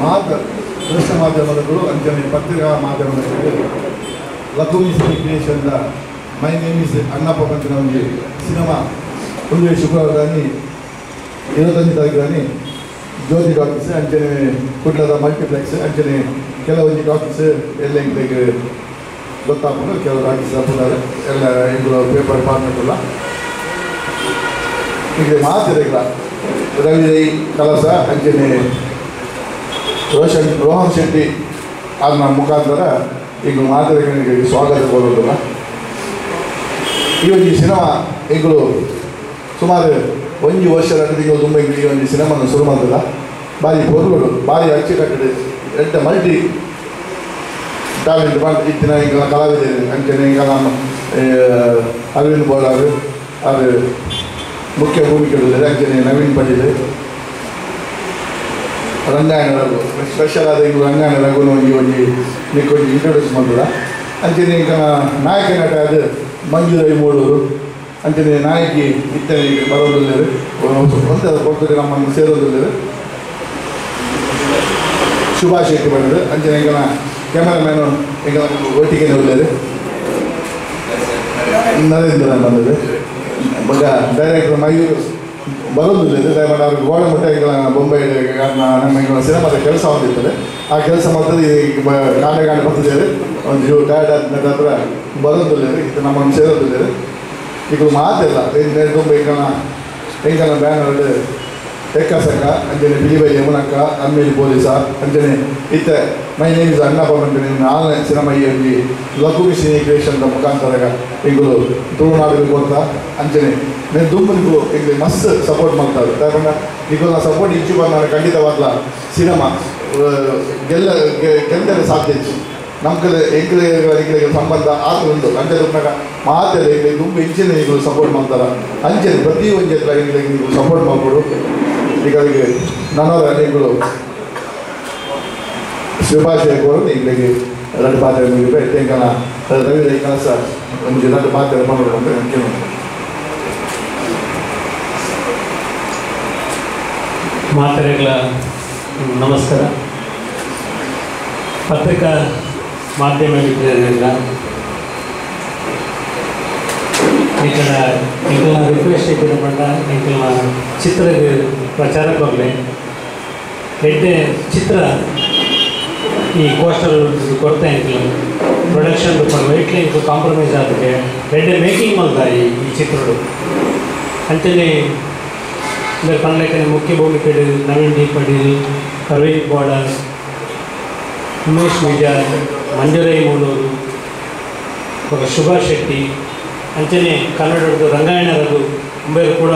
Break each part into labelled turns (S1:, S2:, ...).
S1: ಮಾತ ದೃಶ್ಯ ಮಾಧ್ಯಮದಗಳು ಅಂಚನೆ ಪತ್ರಿಕಾ ಮಾಧ್ಯಮದಲ್ಲಿ ಲಘುಮಿ ಸಿನಿ ಕ್ರಿಯೇಷನ್ದ ಮೈ ನೇಮ್ ಇಸ್ ಅಣ್ಣಪ್ಪ ಪಂಚಿನ ಒಂದು ಸಿನಿಮಾ ಒಂದು ಶುಕ್ರವಾರದಲ್ಲಿ ಇರುವತ್ತೊಂದು ತಾರೀಕಲ್ಲಿ ಜ್ಯೋತಿ ಟಾಕೀಸ್ ಅಂಚನೆ ಕುಡ್ಲದ ಮಲ್ಟಿಪ್ಲೆಕ್ಸ್ ಅಂಚನೆ ಕೆಲವೊಂದು ಟಾಕೀಸ್ ಎಲ್ಲ ಇಂಗ್ಲಿಗೆ ಗೊತ್ತಾಗ್ಬೋದು ಕೆಲವು ಟಾಕೀಸ್ ಹಾಕಿದ್ದಾರೆ ಎಲ್ಲ ಇಂಗ್ಲು ಪೇಪರ್ ಫಾರ್ಮೆಟ್ ಎಲ್ಲ ಈಗ ಮಾತಿರಲಿಲ್ಲ ರವಿ ರೈ ಕಲಸ ಅಂಚನೆ ರೋಷನ್ ರೋಹನ್ ಶೆಟ್ಟಿ ಅದನ್ನ ಮುಖಾಂತರ ಈಗ ಮಾತಿರಗಳಿಗೆ ಸ್ವಾಗತ ಕೋರೋದಿಲ್ಲ ಈ ಒಂದು ಸಿನಿಮಾ ಈಗಲೂ ಸುಮಾರು ಒಂದು ವರ್ಷದ ತಿಂಗಳು ತುಂಬ ಈ ಒಂದು ಸಿನಿಮಾನ ಶುರು ಮಾಡಿಲ್ಲ ಭಾರಿ ಪೊರುಗಳು ಭಾರಿ ಅಚ್ಚುಕಟ್ಟಡೆ ಎಂಟ ಮಲ್ಟಿ ಟ್ಯಾಲೆಂಟ್ ಮಾಡಿ ಇತ್ತಿನ ಈಗ ಕಲಾವಿದರು ಅಂಚನೆ ಈಗ ನಮ್ಮ ಅರವಿಂದ್ ಬೋಳಾರ್ ಅದು ಮುಖ್ಯ ಭೂಮಿಕೆಗಳಿದ್ದಾರೆ ಅಂಚನೆ ನವೀನ್ ಪಟೇಲ್ ರಂಗಾಯಣ ರಘು ಸ್ಪೆಷಲ್ ಆದ ಈಗ ರಂಗಾಯಣ ರಘುನ ಈ ಒಂದು ನಿಕ್ಕೊಂದು ಇಂಟ್ರೊಡ್ಯೂಸ್ ಮಾಡಿದ ಅಂಚನೆ ಈಗ ನಾಯಕ ನಟ ಅದು ಮಂಜು ರೈ ಮೂಡೂರು ಅಂಚನೆ ನಾಯಕಿ ಇತ್ತನೆ ಈಗ ಬರೋದಿಲ್ಲರು ಒಂದೇ ಕೊಡ್ತಾರೆ ನಮ್ಮನ್ನು ಸೇರೋದಿಲ್ಲರು ಶುಭಾ ಶೆಟ್ಟಿ ಬಂದರು ಅಂಚನೆ ಈಗ ಕ್ಯಾಮರಾಮ್ಯಾನು ಈಗ ಒಟ್ಟಿಗೆ ಉಳ್ಳರು ನರೇಂದ್ರ ಬಂದದ್ದು ಮಗ ಡೈರೆಕ್ಟರ್ ಮಯೂರ್ ಬರೋದಿಲ್ಲ ದಯಮಾಡಿ ಅವ್ರಿಗೆ ಗೋಡೆ ಮಟ್ಟ ಈಗ ಬೊಂಬೈ ನಮ್ಮ ಈಗ ಸಿನಿಮಾದ ಕೆಲಸ ಹೊಂದಿರ್ತದೆ ಆ ಕೆಲಸ ಮಾಡ್ತದೆ ಈಗ ಕಾಂಡೆ ಕಾಂಡೆ ಬರ್ತಿದ್ದಾರೆ ಒಂದು ಜೀವ ಟೈರ್ಡ್ ಆದ ಹತ್ರ ಬರೋದಿಲ್ಲ ಇದು ನಮ್ಮನ್ನು ಸೇರೋದಿಲ್ಲ ಈಗ ಮಾತಿಲ್ಲ ಏನು ತುಂಬ ಈಗ ಹೆಂಗನ ಬ್ಯಾನರ್ ಎಕ್ಕಸಕ್ಕ ಅಂಜನೆ ಬಿಳಿಬೈ ಯಮುನಕ್ಕ ಅಮ್ಮೇಲಿ ಪೊಲೀಸ ಅಂಜನೆ ಇತ್ತ ಮೈ ನೇಮ್ ಇಸ್ ಅಣ್ಣಪ್ಪ ಅಂಜನೆ ನಾಲ್ನೇ ಸಿನಿಮಾ ಈ ಒಂದು ಲಘು ಸಿನಿ ಕ್ರಿಯೇಷನ್ ಮುಖಾಂತರ ಈಗಲೂ ತುಳುನಾಡಿಗೆ ಕೊಡ್ತಾ ಅಂಜನೆ నేను దుమ్ములకు ಈಗ ಮಸ್ತ್ ಸಪೋರ್ಟ್ ಮಾಡ್ತಾರೆ ಯಾಕಂದ್ರೆ ಈಗ ನಾ ಸಪೋರ್ಟ್ ಇಚ್ಚು ಬಂದ ಖಂಡಿತವಾಗ್ಲ ಸಿನಿಮಾ ಗೆಲ್ಲ ಗೆಲ್ಲದೆ ಸಾಧ್ಯ ಇತ್ತು ನಮ್ಮ ಕಡೆ ಎಂಕಲಿಗೆ ಸಂಬಂಧ ಆಗ ಉಂಟು ಅಂಚೆ ದುಮ್ಮಾಗ ಮಾತೆಲ್ಲ ಈಗ ದುಂಬು ಇಂಚಿನ ಈಗ ಸಪೋರ್ಟ್ ಮಾಡ್ತಾರ ಅಂಚೆ ಪ್ರತಿ ಒಂದು ಹತ್ರ ಈಗ ನೀವು ಸಪೋರ್ಟ್ ಮಾಡ್ಬೋದು ಈಗ ಅದಕ್ಕೆ ನನ್ನವರ ನೀವು ಶುಭಾಶಯ ಕೋರೋದು ಈಗಲಿಗೆ ಎರಡು ಪಾತ್ರೆ ಮುಗಿಬೇಕು ತೆಂಕನ ರವಿ ಕೆಲಸ ಒಂದು ಎರಡು ಪಾತ್ರೆ ಮಾಡಬೇಕು ಅಂತ ಕೇಳಿ
S2: ಮಾತರೆಗಳ ನಮಸ್ಕಾರ ಪತ್ರಿಕಾ ಮಾಧ್ಯಮ ಮಿತ್ರರೆಲ್ಲ ನಿಖಲ ನಿಖಲ ರಿಕ್ವೆಸ್ಟ್ ಇದ್ದಿನ ಪಂಡ ನಿಖಲ ಚಿತ್ರದ ಪ್ರಚಾರಕ್ಕೆ ಹೋಗಲಿ ಎಡ್ಡೆ ಚಿತ್ರ ಈ ಕೋಸ್ಟಲ್ ಕೊರತೆ ಅಂಕಿಲ್ಲ ಪ್ರೊಡಕ್ಷನ್ ವೈಟ್ಲಿ ಇಂಕು ಕಾಂಪ್ರಮೈಸ್ ಆದಕ್ಕೆ ಎಡ್ಡೆ ಮೇಕಿಂಗ್ ಮಲ್ದ ಈ ಈ ಚಿತ್ರಡು ಅಂತೇಳಿ ಇದರ ಪಂಡ್ಲೆಕ್ಕನೆ ಮುಖ್ಯ ಭೂಮಿಕೆಡು ನವೀನ್ ಡಿ ಪಡೀಲ್ ಅರವಿಂದ್ ಬೋಡರ್ ಉಮೇಶ್ ವಿಜಯ್ ಮಂಜುರೈ ಮೂಲೂರು ఒక ಸುಭಾಷ್ ಶೆಟ್ಟಿ ಅಂಚನೆ ಕನ್ನಡದ ರಂಗಾಯಣ ರಘು ಮುಂಬೈರು ಕೂಡ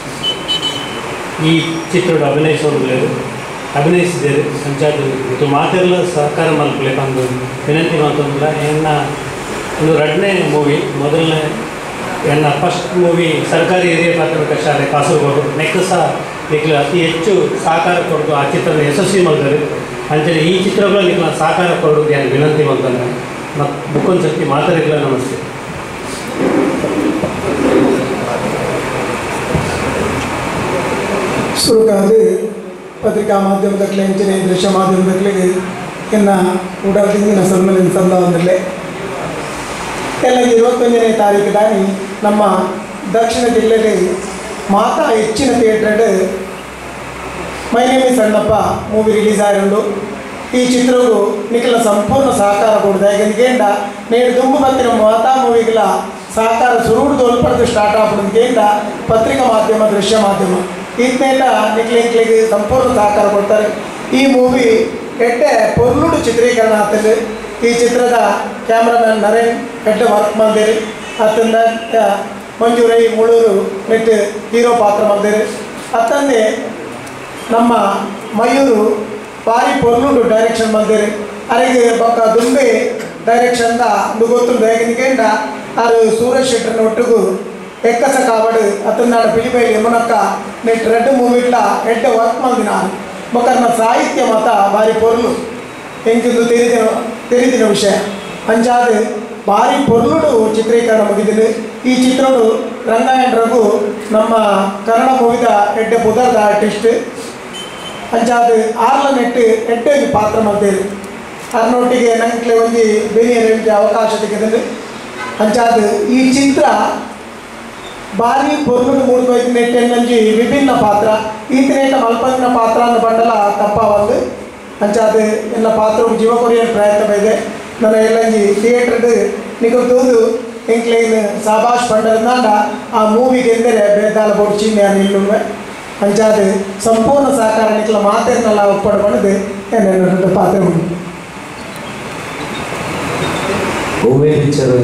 S2: ಈ ಚಿತ್ರದ ಅಭಿನಯಿಸೋದಿಲ್ಲ ಅಭಿನಯಿಸಿದ್ದೇವೆ ಅಂಚಾದು ಇದು ಮಾತೆಲ್ಲ ಸಹಕಾರ ಮಲ್ಪಲೆ ಬಂದು ವಿನಂತಿ ಮಾತೊಂದಿಲ್ಲ ಎನ್ನ ಒಂದು ಎರಡನೇ ಮೂವಿ ಮೊದಲನೇ ಎನ್ನ ಫಸ್ಟ್ ಮೂವಿ ಸರ್ಕಾರಿ ಹಿರಿಯ ಪ್ರಾಥಮಿಕ ಶಾಲೆ ಕಾಸರಗೋಡು ನೆಕ್ಸ್ಟ್ ಸಹ ನಿಖಿಲ ಅತಿ ಹೆಚ್ಚು ಸಹಕಾರ ಕೊಡೋದು ಆ ಚಿತ್ರದ ಯಶಸ್ವಿ ಮಾಡಿದ್ದಾರೆ ಅಂಚನೆ ಈ ಚಿತ್ರಗಳು ನಿಖಿಲ ಸಹಕಾರ ಕೊಡೋದು ಏನು ವಿನಂತಿ ಮಾಡ್ತಾನೆ ಮತ್ತು ಬುಕ್ಕೊಂದು ಸರ್ತಿ ಮಾತಾಡಿಲ್ಲ ನಮಸ್ತೆ
S3: ಸುರುಕಾದು ಪತ್ರಿಕಾ ಮಾಧ್ಯಮದಕ್ಕೆ ಇಂಚಿನ ದೃಶ್ಯ ಮಾಧ್ಯಮದಕ್ಕೆ ಇನ್ನ ಊಟಾಟಿಂಗಿನ ಸನ್ಮಾನ ಸಂದರ್ಭದಲ್ಲೇ ಎಲ್ಲ ಇರುವತ್ತೊಂದನೇ ತಾರೀಕು ದಾನಿ ನಮ್ಮ ದಕ್ಷಿಣ ಜಿಲ್ಲೆಯಲ್ಲಿ ಮಾತಾ ಹೆಚ್ಚಿನ theatre my name is Annappa movie release ಆಗಿರುಂಡು ಈ ಚಿತ್ರವು ನಿಖಲ ಸಂಪೂರ್ಣ ಸಹಕಾರ ಕೊಡುದು ಯಾಕೆಂದ ನೇಡು ದುಂಬು ಬತ್ತಿನ ಮಾತಾ ಮೂವಿಗಳ ಸಹಕಾರ ಸುರುಡು ತೋಲ್ಪಡ್ದು ಸ್ಟಾರ್ಟ್ ಆಗ್ಬಿಡುದಕ್ಕಿಂತ ಪತ್ರಿಕಾ ಮಾಧ್ಯಮ ದೃಶ್ಯ ಮಾಧ್ಯಮ ಇದನ್ನೆಲ್ಲ ನಿಖಲಿಂಕ್ಲಿಗೆ ಸಂಪೂರ್ಣ ಸಹಕಾರ ಕೊಡ್ತಾರೆ ಈ ಮೂವಿ ಎಡ್ಡೆ ಪೊರ್ಲುಡು ಚಿತ್ರೀಕರಣ ಆಗ್ತದೆ ಈ ಚಿತ್ರದ ಕ್ಯಾಮ್ರಾಮನ್ ನರೇನ್ ಎಡ್ಡೆ ವರ್ಕ್ ಮಾಡಿದಿರಿ ಅತ್ತಂದ ಮಂಜೂರೈ ಮುಳೂರು ನೆಟ್ ಹೀರೋ ಪಾತ್ರ ಮಾಡಿದಿರಿ ಅತ್ತಂದೆ ನಮ್ಮ ಮಯೂರು ಭಾರಿ ಪೊರ್ಲುಂಡು ಡೈರೆಕ್ಷನ್ ಮಾಡಿದಿರಿ ಅರಿಗೆ ಬೊಕ್ಕ ದುಂಬೆ ಡೈರೆಕ್ಷನ್ದ ಒಂದು ಗೊತ್ತುಂಡು ಹೇಗಿಂದ ಅದು ಸೂರಜ್ ಶೆಟ್ಟರ್ನ ಒಟ್ಟಿಗೂ ಎಕ್ಕಸ ಕಾವಡು ಅತ್ತನಾಡ ಪಿಲಿಬೈಲಿ ಯಮುನಕ್ಕ ನೆಟ್ ರೆಡ್ ಮೂವಿಟ್ಲ ಎಡ್ಡೆ ವರ್ಕ್ ಮಾಡಿದ ನಾನು ಬೊಕ್ಕರ್ನ ಸಾಹಿತ್ಯ ಮತ ಭಾರಿ ಪೊರ್ಲು ಎಂಕಿಂದು ತಿಳಿದಿನ ತಿಳಿದಿನ ವಿಷಯ ಅಂಚಾದ ಭಾರಿ ಪೊರ್ಲುಡು ಚಿತ್ರೀಕರಣ ಮುಗಿದಿದೆ ಈ ಚಿತ್ರಡು ರಂಗಾಯಣ ರಘು ನಮ್ಮ ಕನ್ನಡ ಮೂವಿದ ಎಡ್ಡೆ ಪುದರ್ದ ಆರ್ಟಿಸ್ಟ್ ಅಂಚಾದ ಆರ್ಲ ನೆಟ್ಟು ಎಡ್ಡೆಗೆ ಪಾತ್ರ ಮಲ್ತೇರು ಅರ್ನೊಟ್ಟಿಗೆ ನಂಗೆ ಒಂಜಿ ಬೆನಿಯರಿಗೆ ಅವಕಾಶ ತೆಗೆದಲ್ಲಿ ಅಂಚಾದ ಈ ಚಿತ್ರ ಭಾರಿ ಪೊರ್ನುಡು ಮೂಡ್ಕೋಯ್ತು ನೆಟ್ಟೆನ್ನಂಜಿ ವಿಭಿನ್ನ ಪಾತ್ರ ಈತಿನೇಟ ಮಲ್ಪಂಗಿನ ಪಾತ್ರ ಅನ್ನು ಬಂಡಲ ತಪ್ಪ ಒಂದು ಅಂಚಾದ ಎಲ್ಲ ಪಾತ್ರ ಜೀವ ಕೊರಿಯನ್ ಪ್ರಯತ್ನ ಇದೆ ನನ್ನ ಎಲ್ಲಂಜಿ ಥಿಯೇಟರ್ಡ್ ನಿಗು ತೂದು ಎಂಕ್ಲೈನ್ ಸಾಬಾಷ್ ಪಂಡಲ್ನಾಂಡ ಆ ಮೂವಿಗೆ ಎಂದರೆ ಬೇದಾಲ ಬೊಡ್ಚಿಂದೆ ನಿಲ್ಲುವೆ ಅಂಚಾದ ಸಂಪೂರ್ಣ ಸಹಕಾರ ನಿಕ್ಲ ಮಾತೇರ್ನೆಲ್ಲ ಒಪ್ಪಡ್ಕೊಂಡು ಏನೇನು ಪಾತ್ರ ಉಂಟು
S4: ಒವ್ವೇ ಪಿಕ್ಚರ್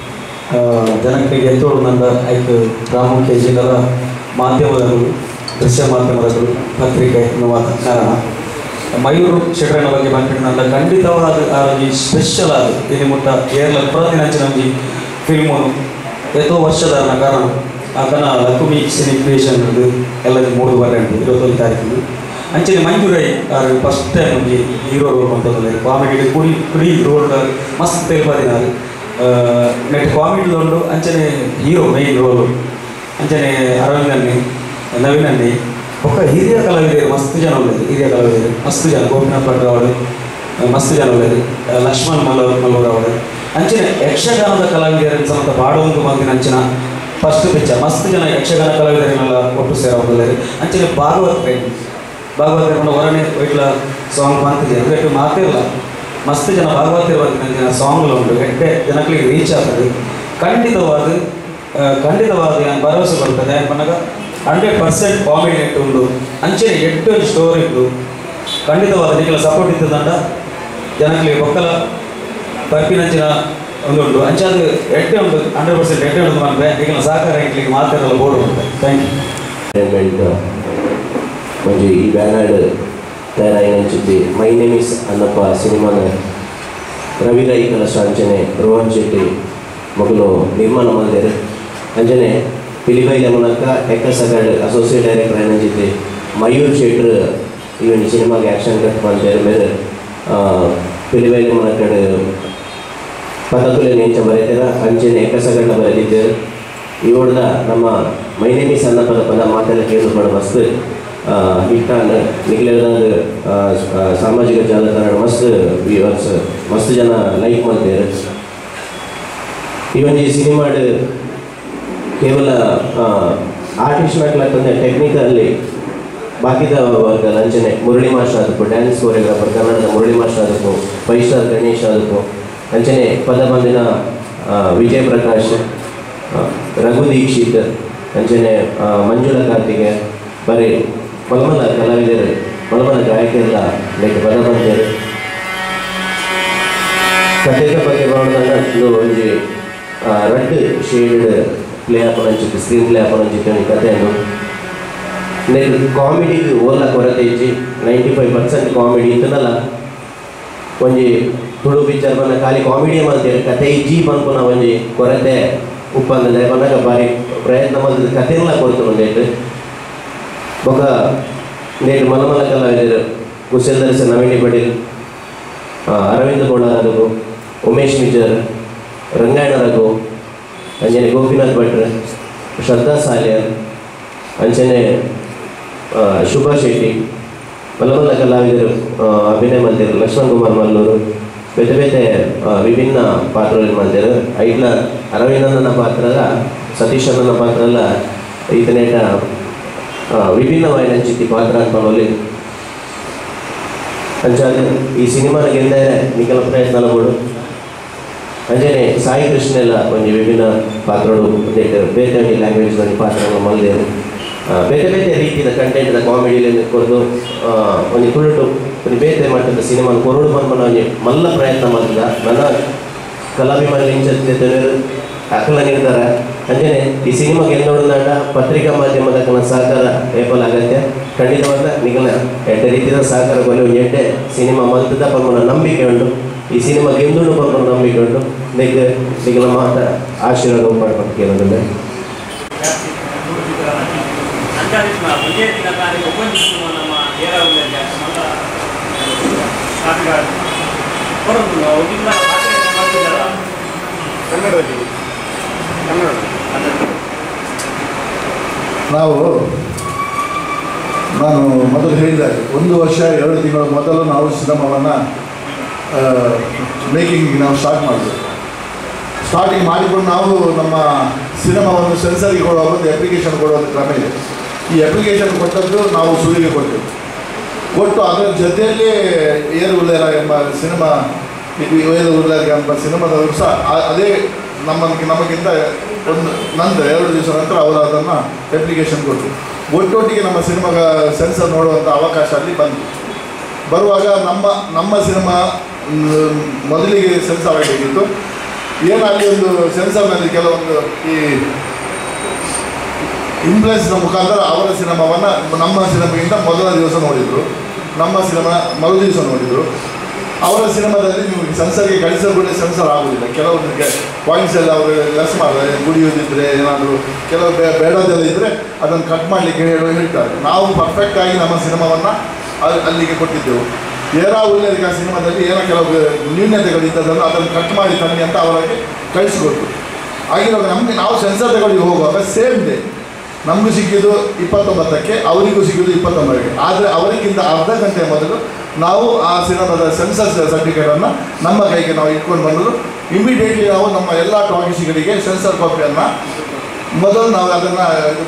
S4: ಜನಕ್ಕೆ ಎತ್ತೋಡು ನಂದ ಐದು ಪ್ರಾಮುಖ್ಯ ಜಿಲ್ಲದ ಮಾಧ್ಯಮದಗಳು ದೃಶ್ಯ ಮಾಧ್ಯಮದಗಳು ಪತ್ರಿಕೆ ಎನ್ನುವ ಕಾರಣ ಮಯೂರು ಶೆಟ್ರನ ಬಗ್ಗೆ ಬಂದ್ಬಿಟ್ಟು ನಂದ ಖಂಡಿತವಾದ ಆ ಒಂಜಿ ಸ್ಪೆಷಲ್ ಆದ ಇಲ್ಲಿ ಮುಟ್ಟ ಏರ್ಲ ಪ್ರತಿನಂಚಿನ ಒಂಜಿ ಫಿಲ್ಮು ಎಷ್ಟೋ ವರ್ಷದ ಕಾರಣ ಆತನ ಲಕ್ಷ್ಮಿ ಸಿನಿ ಕ್ರಿಯೇಷನ್ ಎಲ್ಲ ಮೂರು ಬಾರಿ ಉಂಟು ഇരുപത്തൊന്ന് ತಾರೀಕಿಗೆ ಅಂಚನೆ ಮಂಜುರೈ ಆರು ಫಸ್ಟ್ ಟೈಮ್ ಒಂಜಿ ಹೀರೋ ರೋಲ್ ಮಾಡ್ತಾರೆ ಕಾಮಿಡಿ ಕುಡಿ ಕುಡಿ ರೋಲ್ ಮಸ್ತ್ ತೆಲ್ಪದಿನಾರು ನೆಟ್ ಕಾಮಿಡಿ ಉಂಡು ಅಂಚನೆ ಹೀರೋ ಮೈನ್ ರೋಲು ಅಂಚನೆ ಅರವಿಂದ್ ಅನ್ನಿ ನವೀನ್ ಅನ್ನಿ ಒಕ್ಕ ಹಿರಿಯ ಕಲಾವಿದರು ಮಸ್ತ್ ಜನ ಉಳ್ಳದು ಹಿರಿಯ ಕಲಾವಿದರು ಮಸ್ತ್ ಜನ ಗೋಪಿನಾಥ್ ಭಟ್ ಅವಳು ಮಸ್ತ್ ಜನ ಉಳ್ಳದು ಲಕ್ಷ್ಮಣ್ ಮಲ್ಲ ಮಲ್ಲೂರ್ ಅವಳು ಅಂಚನೆ ಯಕ್ಷಗಾನದ ಕಲಾವಿದರನ್ನು ಸಮೇತ ಬಾಡುವಂತ ಮಂದಿನ ಅಂಚಿನ ಫಸ್ಟ್ ಪಿಕ್ಚರ್ ಮಸ್ತ್ ಜನ ಯಕ್ಷಗಾನ ಕಲಾವಿದರನ್ನೆಲ್ಲ ಒಟ್ಟು ಸೇರೋದಿದ್ದಾರೆ ಅಂಚನೆ ಭಾಗವತ್ ಭಾಗವತರನ್ನ ಹೊರನೆ ವೈಟ್ಲ ಸಾಂಗ್ ಬಂತಿದೆ ಅದಕ್ಕೆ ಮಾತಿರಲ್ಲ ಮಸ್ತ್ ಜನ ಭಾಗವತರು ಬಂದಿನ ಸಾಂಗ್ಲು ಉಂಟು ಎಡ್ಡೆ ಜನಗಳಿಗೆ ರೀಚ್ ಆಗ್ತದೆ ಖಂಡಿತವಾದ ಆ, ಖಂಡಿತವಾದ ನಾನು ಭರವಸೆ ಕೊಡ್ತದೆ ಯಾಕಂದಾಗ ಹಂಡ್ರೆಡ್ ಪರ್ಸೆಂಟ್ ಕಾಮಿಡಿ ನೆಟ್ ಉಂಟು ಅಂಚನೆ ಎಡ್ಡು ಸ್ಟೋರಿ ಉಂಟು ಖಂಡಿತವಾದ ನಿಖಲ ಸಪೋರ್ಟ್ ಇದ್ದದಂಡ ಜನಗಳಿಗೆ ಒಕ್ಕಲ ಬರ್ಪಿನಂಚಿನ ಒಂದು ಉಂಟು ಅಂಚಾದ ಎಡ್ಡೆ ಉಂಟು ಹಂಡ್ರೆಡ್ ಪರ್ಸೆಂಟ್ ಎಡ್ಡೆ ಉಂಟು ಬಂದ್ರೆ ನಿಖಲ ಸಹಕಾರ ಎಂಕ್ಲಿಗೆ ಮಾತಾಡಲ್ಲ ಬೋರ್ಡ್ ಉಂಟು ಥ್ಯಾಂಕ್ ಯು
S5: ಎಂಟರ್ಟೈನ್ಮೆಂಟ್ म्हणजे ಈ ಬ್ಯಾನರ್ಡ್ ತಯಾರಾಯಿನಂಚಿದ್ದಿ ಮೈ ನೇಮ್ ಇಸ್ ಅನ್ನಪ್ಪ ಸಿನಿಮಾದ ರವಿ ರೈ ಕಲಶ ಅಂಚನೆ ರೋಹನ್ ಶೆಟ್ಟಿ ಮಗಳು ನಿರ್ಮಾಣ ಮಾಡಿದ್ದಾರೆ ಅಂಜನೆ ಪಿಲಿಬೈಲ ಮೂಲಕ ಎಕ್ಕ ಸಗಡ್ ಅಸೋಸಿಯೇಟ್ ಡೈರೆಕ್ಟರ್ ಏನಂಚಿದ್ದಿ ಮಯೂರ್ ಶೆಟ್ರ್ ಇವನ್ ಸಿನಿಮಾಗೆ ಆ್ಯಕ್ಷನ್ ಕಟ್ ಮಾಡ್ತಾರೆ ಮೇಲೆ ಪಿಲಿಬೈಲ ಮೂಲಕ ಪದಕುಲೆ ನೆಂಚ ಬರೀತೀರ ಅಂಚನೆ ಎಕ್ಕ ಸಗಡ್ನ ಬರೆದಿದ್ದೇವೆ ಇವಳ್ದ ನಮ್ಮ ಮೈನೇಮಿ ಸಣ್ಣ ಪದ ಪದ ಮಾತೆಲ್ಲ ಕೇಳಿಸ್ಕೊಂಡು ಮಸ್ತ್ ಹಿಟ್ಟಾನ್ ನಿಖಿಲದ ಸಾಮಾಜಿಕ ಜಾಲತಾಣ ಮಸ್ತ್ ವ್ಯೂವರ್ಸ್ ಮಸ್ತ್ ಜನ ಲೈಕ್ ಮಾಡ್ತಾರೆ ಇವನ್ ಈ ಸಿನಿಮಾಡ್ ಕೇವಲ ಆರ್ಟಿಸ್ಟ್ ನಾಟ್ಲಕ್ಕಂದ್ರೆ ಟೆಕ್ನಿಕಲ್ಲಿ ಬಾಕಿದ ವರ್ಗ ಲಂಚನೆ ಮುರಳಿ ಮಾಸ್ಟರ್ ಅದಕ್ಕೂ ಡ್ಯಾನ್ಸ್ ಕೊರಿಯೋಗ್ರಾಫರ್ ಕನ್ನಡದ ಮುರಳಿ ಮಾಸ್ಟರ್ ಅದಕ್ಕೂ ಫೈವ್ ಸ್ಟಾರ್ ಗಣೇಶ್ ಅದಕ್ಕೂ ಅಂಚನೆ ಪದ ಬಂದಿನ ಆ, ವಿಜಯ್ ಪ್ರಕಾಶ್ ಆ, ರಘು ದೀಕ್ಷಿತ್ ಅಂಚನೆ ಆ, ಮಂಜುಳಾ ಕಾರ್ತಿಗೆ ಬರೀ ಮಲ್ಮಲ ಕಲಾವಿದರು ಮಲ್ಮಲ ಗಾಯಕರೆಲ್ಲ ಲೈಕ್ ಪದ ಬಂದಿರು ಕಥೆದ ಬಗ್ಗೆ ಬರೋದಾಗ ಇದು ಒಂಜಿ ರೆಡ್ ಶೇಡ್ ಪ್ಲೇ ಹಾಕೊಂಡಂಚಿತ್ತು ಸ್ಕ್ರೀನ್ ಪ್ಲೇ ಹಾಕೊಂಡಂಚಿತ್ತು ಈ ಕಥೆಯನ್ನು ನೆಕ್ ಕಾಮಿಡಿಗೆ ಓಲ್ಲ ಕೊರತೆ ಇಜ್ಜಿ ನೈಂಟಿ ಫೈವ್ ಪರ್ಸೆಂಟ್ ಕಾಮಿಡಿ ಇತ್ತನಲ್ಲ ಒಂಜಿ ತುಳು ಪಿಕ್ಚರ್ ಬಂದ ಖಾಲಿ ಕಾಮಿಡಿ ಮಾಡ್ತೇವೆ ಕತೆ ಇಜ್ಜಿ ಪನ್ಪುನ ಒಂಜಿ ಕೊರತೆ ಉಪ್ಪಂದದೆ ಬಂದಾಗ ಬಾರಿ ಪ್ರಯತ್ನ ಮಾಡಿದ ಕಥೆಲ್ಲ ಕೊಡ್ತು ಒಂದೇಟು ಬೊಕ ನೇಟು ಮಲಮಲ ಕಲಾವಿದರು ಕುಶಲ್ ದರ್ಶನ್ ನವೀನಿ ಪಟೇಲ್ ಆ, ಅರವಿಂದ ಗೋಳಾರದು ಉಮೇಶ್ ಮಿಜರ್ ರಂಗಾಯಣ ರಘು ಅಂಜನೆ ಗೋಪಿನಾಥ್ ಭಟ್ರು ಶ್ರದ್ಧಾ ಸಾಲ್ಯರ್ ಅಂಚನೆ ಆ, ಶುಭಾ ಶೆಟ್ಟಿ ಮಲಮಲ್ಲ ಕಲಾವಿದರು ಆ, ಅಭಿನಯ ಮಾಡ್ತಾರೆ ಲಕ್ಷ್ಮಣ್ ಕುಮಾರ್ ಮಲ್ಲೂರು ಬೇತೆ ಬೇತೆ ಆ, ವಿಭಿನ್ನ ಪಾತ್ರಗಳು ಮಾಡ್ತಾರೆ ಐಟ್ಲ ಅರವಿಂದನ ಪಾತ್ರದ ಸತೀಶ್ ಅಣ್ಣನ ಪಾತ್ರಲ್ಲ ಈತನೇಟ ಆ, ವಿಭಿನ್ನವಾದ ಚಿತ್ತಿ ಪಾತ್ರ ಅನ್ಕೊಳ್ಳಿ ಅಂಚಾದ ಈ ಸಿನಿಮಾನ ಗೆಂದರೆ ನಿಖಲ ಪ್ರಯತ್ನ ಬೋಡು ಅಂಜನೆ ಸಾಯಿ ಕೃಷ್ಣೆಲ್ಲ ಒಂದು ವಿಭಿನ್ನ ಪಾತ್ರಗಳು ಬೇತೆ ಬೇರೆ ಲ್ಯಾಂಗ್ವೇಜ್ ಪಾತ್ರಗಳು ಮಲ್ದೇರು ಆ, ಬೇರೆ ಬೇರೆ ರೀತಿಯ ಕಂಟೆಂಟ್ ಕಾಮಿಡಿಯಲ್ಲಿ ಕೊರದು ಒಂದು ಕುರುಡು ಒಂದು ಬೇರೆ ಮಟ್ಟದ ಸಿನಿಮಾ ಕೊರಡು ಬಂದ್ಕೊಂಡು ಅವನಿಗೆ ಮಲ್ಲ ಪ್ರಯತ್ನ ಮಾಡಿದ ನನ್ನ ಕಲಾಭಿಮಾನಿ ಇಂಚತ್ತೆ ಅಕಲ ನಿರ್ಧಾರ ಅಂಜನೆ ಈ ಸಿನಿಮಾ ಗೆಲ್ಲೋಡನಾಡ ಪತ್ರಿಕಾ ಮಾಧ್ಯಮದ ಕನ ಸಹಕಾರ ಏಪಲ್ ಅಗತ್ಯ ಖಂಡಿತವಾದ ನಿಗಲ ಎಡ್ಡೆ ರೀತಿಯ ಸಹಕಾರ ಕೊಲೆ ಒಂದು ಎಡ್ಡೆ ಸಿನಿಮಾ ಮಲ್ತದ ಪರ್ಮನ ನಂಬಿಕೆ ಉಂಟು ಈ ಸಿನಿಮಾ ಗೆಂದುಂಡು ಪರ್ಮನ ನಂಬಿಕೆ ಉಂಟು ನಿಗ ನಿಗಲ ಮಾತ ಆಶೀರ್ವಾದ ಮಾಡ್ಕೊಂಡು ಕೇಳೋದಿಲ್ಲ
S6: ಅಂಚಾದಿನ ವಿಜಯತಿನ ಕಾರ್ಯ ಉಪನಿಷತ್ತು ನಮ್ಮ ಏರಾವುದಲ್ಲಿ ನಮ್ಮ ಸಾಕುಗಾರ ಹೊರದು ಒಗಿಲ್ಲ ಮಾಡ್ತಿದ್ದಾರ
S1: ಕನ್ನಡದಲ್ಲಿ
S6: ಕನ್ನಡ
S1: ನಾವು ನಾನು ಮೊದಲು ಹೇಳಿದಾಗೆ ಒಂದು ವರ್ಷ ಎರಡು ತಿಂಗಳ ಮೊದಲು ನಾವು ಸಿನಿಮಾವನ್ನು ಮೇಕಿಂಗ್ ನಾವು ಸ್ಟಾರ್ಟ್ ಮಾಡಿದ್ವಿ ಸ್ಟಾರ್ಟಿಂಗ್ ಮಾಡಿಕೊಂಡು ನಾವು ನಮ್ಮ ಸಿನಿಮಾವನ್ನು ಸೆನ್ಸರ್ಗೆ ಕೊಡುವ ಒಂದು ಅಪ್ಲಿಕೇಶನ್ ಕೊಡುವ ಒಂದು ಕ್ರಮ ಇದೆ ಈ ಅಪ್ಲಿಕೇಶನ್ ಕೊಟ್ಟದ್ದು ನಾವು ಸುರಿಗೆ ಕೊಟ್ಟೆವು ಕೊಟ್ಟು ಅದರ ಜೊತೆಯಲ್ಲೇ ಏರು ಉಲ್ಲೇರ ಎಂಬ ಸಿನಿಮಾ ಇದು ಏರು ಉಲ್ಲೇರ ಎಂಬ ಸಿನಿಮಾದವರು ಸಹ ಆ- ಅದೇ ನಮ್ಮ ನಮಗಿಂತ ಒಂದು ನಂತರ ಎರಡು ದಿವಸ ನಂತರ ಅವರು ಅದನ್ನು ಅಪ್ಲಿಕೇಶನ್ ಕೊಟ್ಟರು ಒಟ್ಟೊಟ್ಟಿಗೆ ನಮ್ಮ ಸಿನಿಮಾಗ ಸೆನ್ಸರ್ ನೋಡುವಂಥ ಅವಕಾಶ ಅಲ್ಲಿ ಬಂತು ಬರುವಾಗ ನಮ್ಮ ನಮ್ಮ ಸಿನಿಮಾ ಮ್, ಮೊದಲಿಗೆ ಸೆನ್ಸಾರ್ ಆಗಬೇಕಿತ್ತು ಏನಾಗಲಿ ಒಂದು ಸೆನ್ಸಾರ್ನಲ್ಲಿ ಕೆಲವೊಂದು ಈ ಇನ್ಫ್ಲುಯೆನ್ಸ್ನ ಮುಖಾಂತರ ಅವರ ಸಿನಿಮಾವನ್ನು ನಮ್ಮ ಸಿನಿಮಾಗಿಂತ ಮೊದಲ ದಿವಸ ನೋಡಿದರು ನಮ್ಮ ಸಿನಿಮಾ ಮರು ದಿವಸ ನೋಡಿದರು ಅವರ ಸಿನಿಮಾದಲ್ಲಿ ನಿಮಗೆ ಸೆನ್ಸರ್ಗೆ ಕಳಿಸಲು ಕೂಡ ಸೆನ್ಸರ್ ಆಗುವುದಿಲ್ಲ ಕೆಲವೊಂದಕ್ಕೆ ಪಾಯಿಂಟ್ಸ್ ಎಲ್ಲ ಅವರು ಲೆಸ್ ಮಾಡ್ತಾರೆ ಕುಡಿಯೋದಿದ್ರೆ ಏನಾದರೂ ಕೆಲವು ಬೇ ಬೇಡದೆಲ್ಲ ಇದ್ದರೆ ಅದನ್ನು ಕಟ್ ಮಾಡಲಿಕ್ಕೆ ಹೇಳಿ ಹೇಳ್ತಾರೆ ನಾವು ಪರ್ಫೆಕ್ಟಾಗಿ ನಮ್ಮ ಸಿನಿಮಾವನ್ನು ಅಲ್ಲಿಗೆ ಕೊಟ್ಟಿದ್ದೆವು ಏರಾ ಉಲ್ಲೇಖ ಸಿನಿಮಾದಲ್ಲಿ ಏನೋ ಕೆಲವು ನ್ಯೂನ್ಯತೆಗಳು ಇದ್ದದನ್ನು ಅದನ್ನು ಕಟ್ ಮಾಡಿ ತನ್ನಿ ಅಂತ ಅವರಿಗೆ ಕಳಿಸಿಕೊಟ್ರು ಆಗಿರುವಾಗ ನಮಗೆ ನಾವು ಸೆನ್ಸರ್ ತಗೊಳ್ಳಿ ಹೋಗುವಾಗ ಸೇಮ್ ಡೇ ನಮಗೂ ಸಿಕ್ಕಿದ್ದು ಇಪ್ಪತ್ತೊಂಬತ್ತಕ್ಕೆ ಅವರಿಗೂ ಸಿಕ್ಕಿದ್ದು ಇಪ್ಪತ್ತೊಂಬತ್ತಕ್ಕೆ ಆದರೆ ಅವರಿಗಿಂತ ಅರ್ಧ ಗಂಟೆ ಮೊದಲು ನಾವು ಆ ಸಿನಿಮಾದ ಸೆನ್ಸಸ್ ಸರ್ಟಿಫಿಕೇಟನ್ನು ನಮ್ಮ ಕೈಗೆ ನಾವು ಇಟ್ಕೊಂಡು ಬಂದರು ಇಮಿಡಿಯೇಟ್ಲಿ ನಾವು ನಮ್ಮ ಎಲ್ಲ ಟಾಕೀಸ್ಗಳಿಗೆ ಸೆನ್ಸರ್ ಕಾಪಿಯನ್ನು ಮೊದಲು ನಾವು ಅದನ್ನು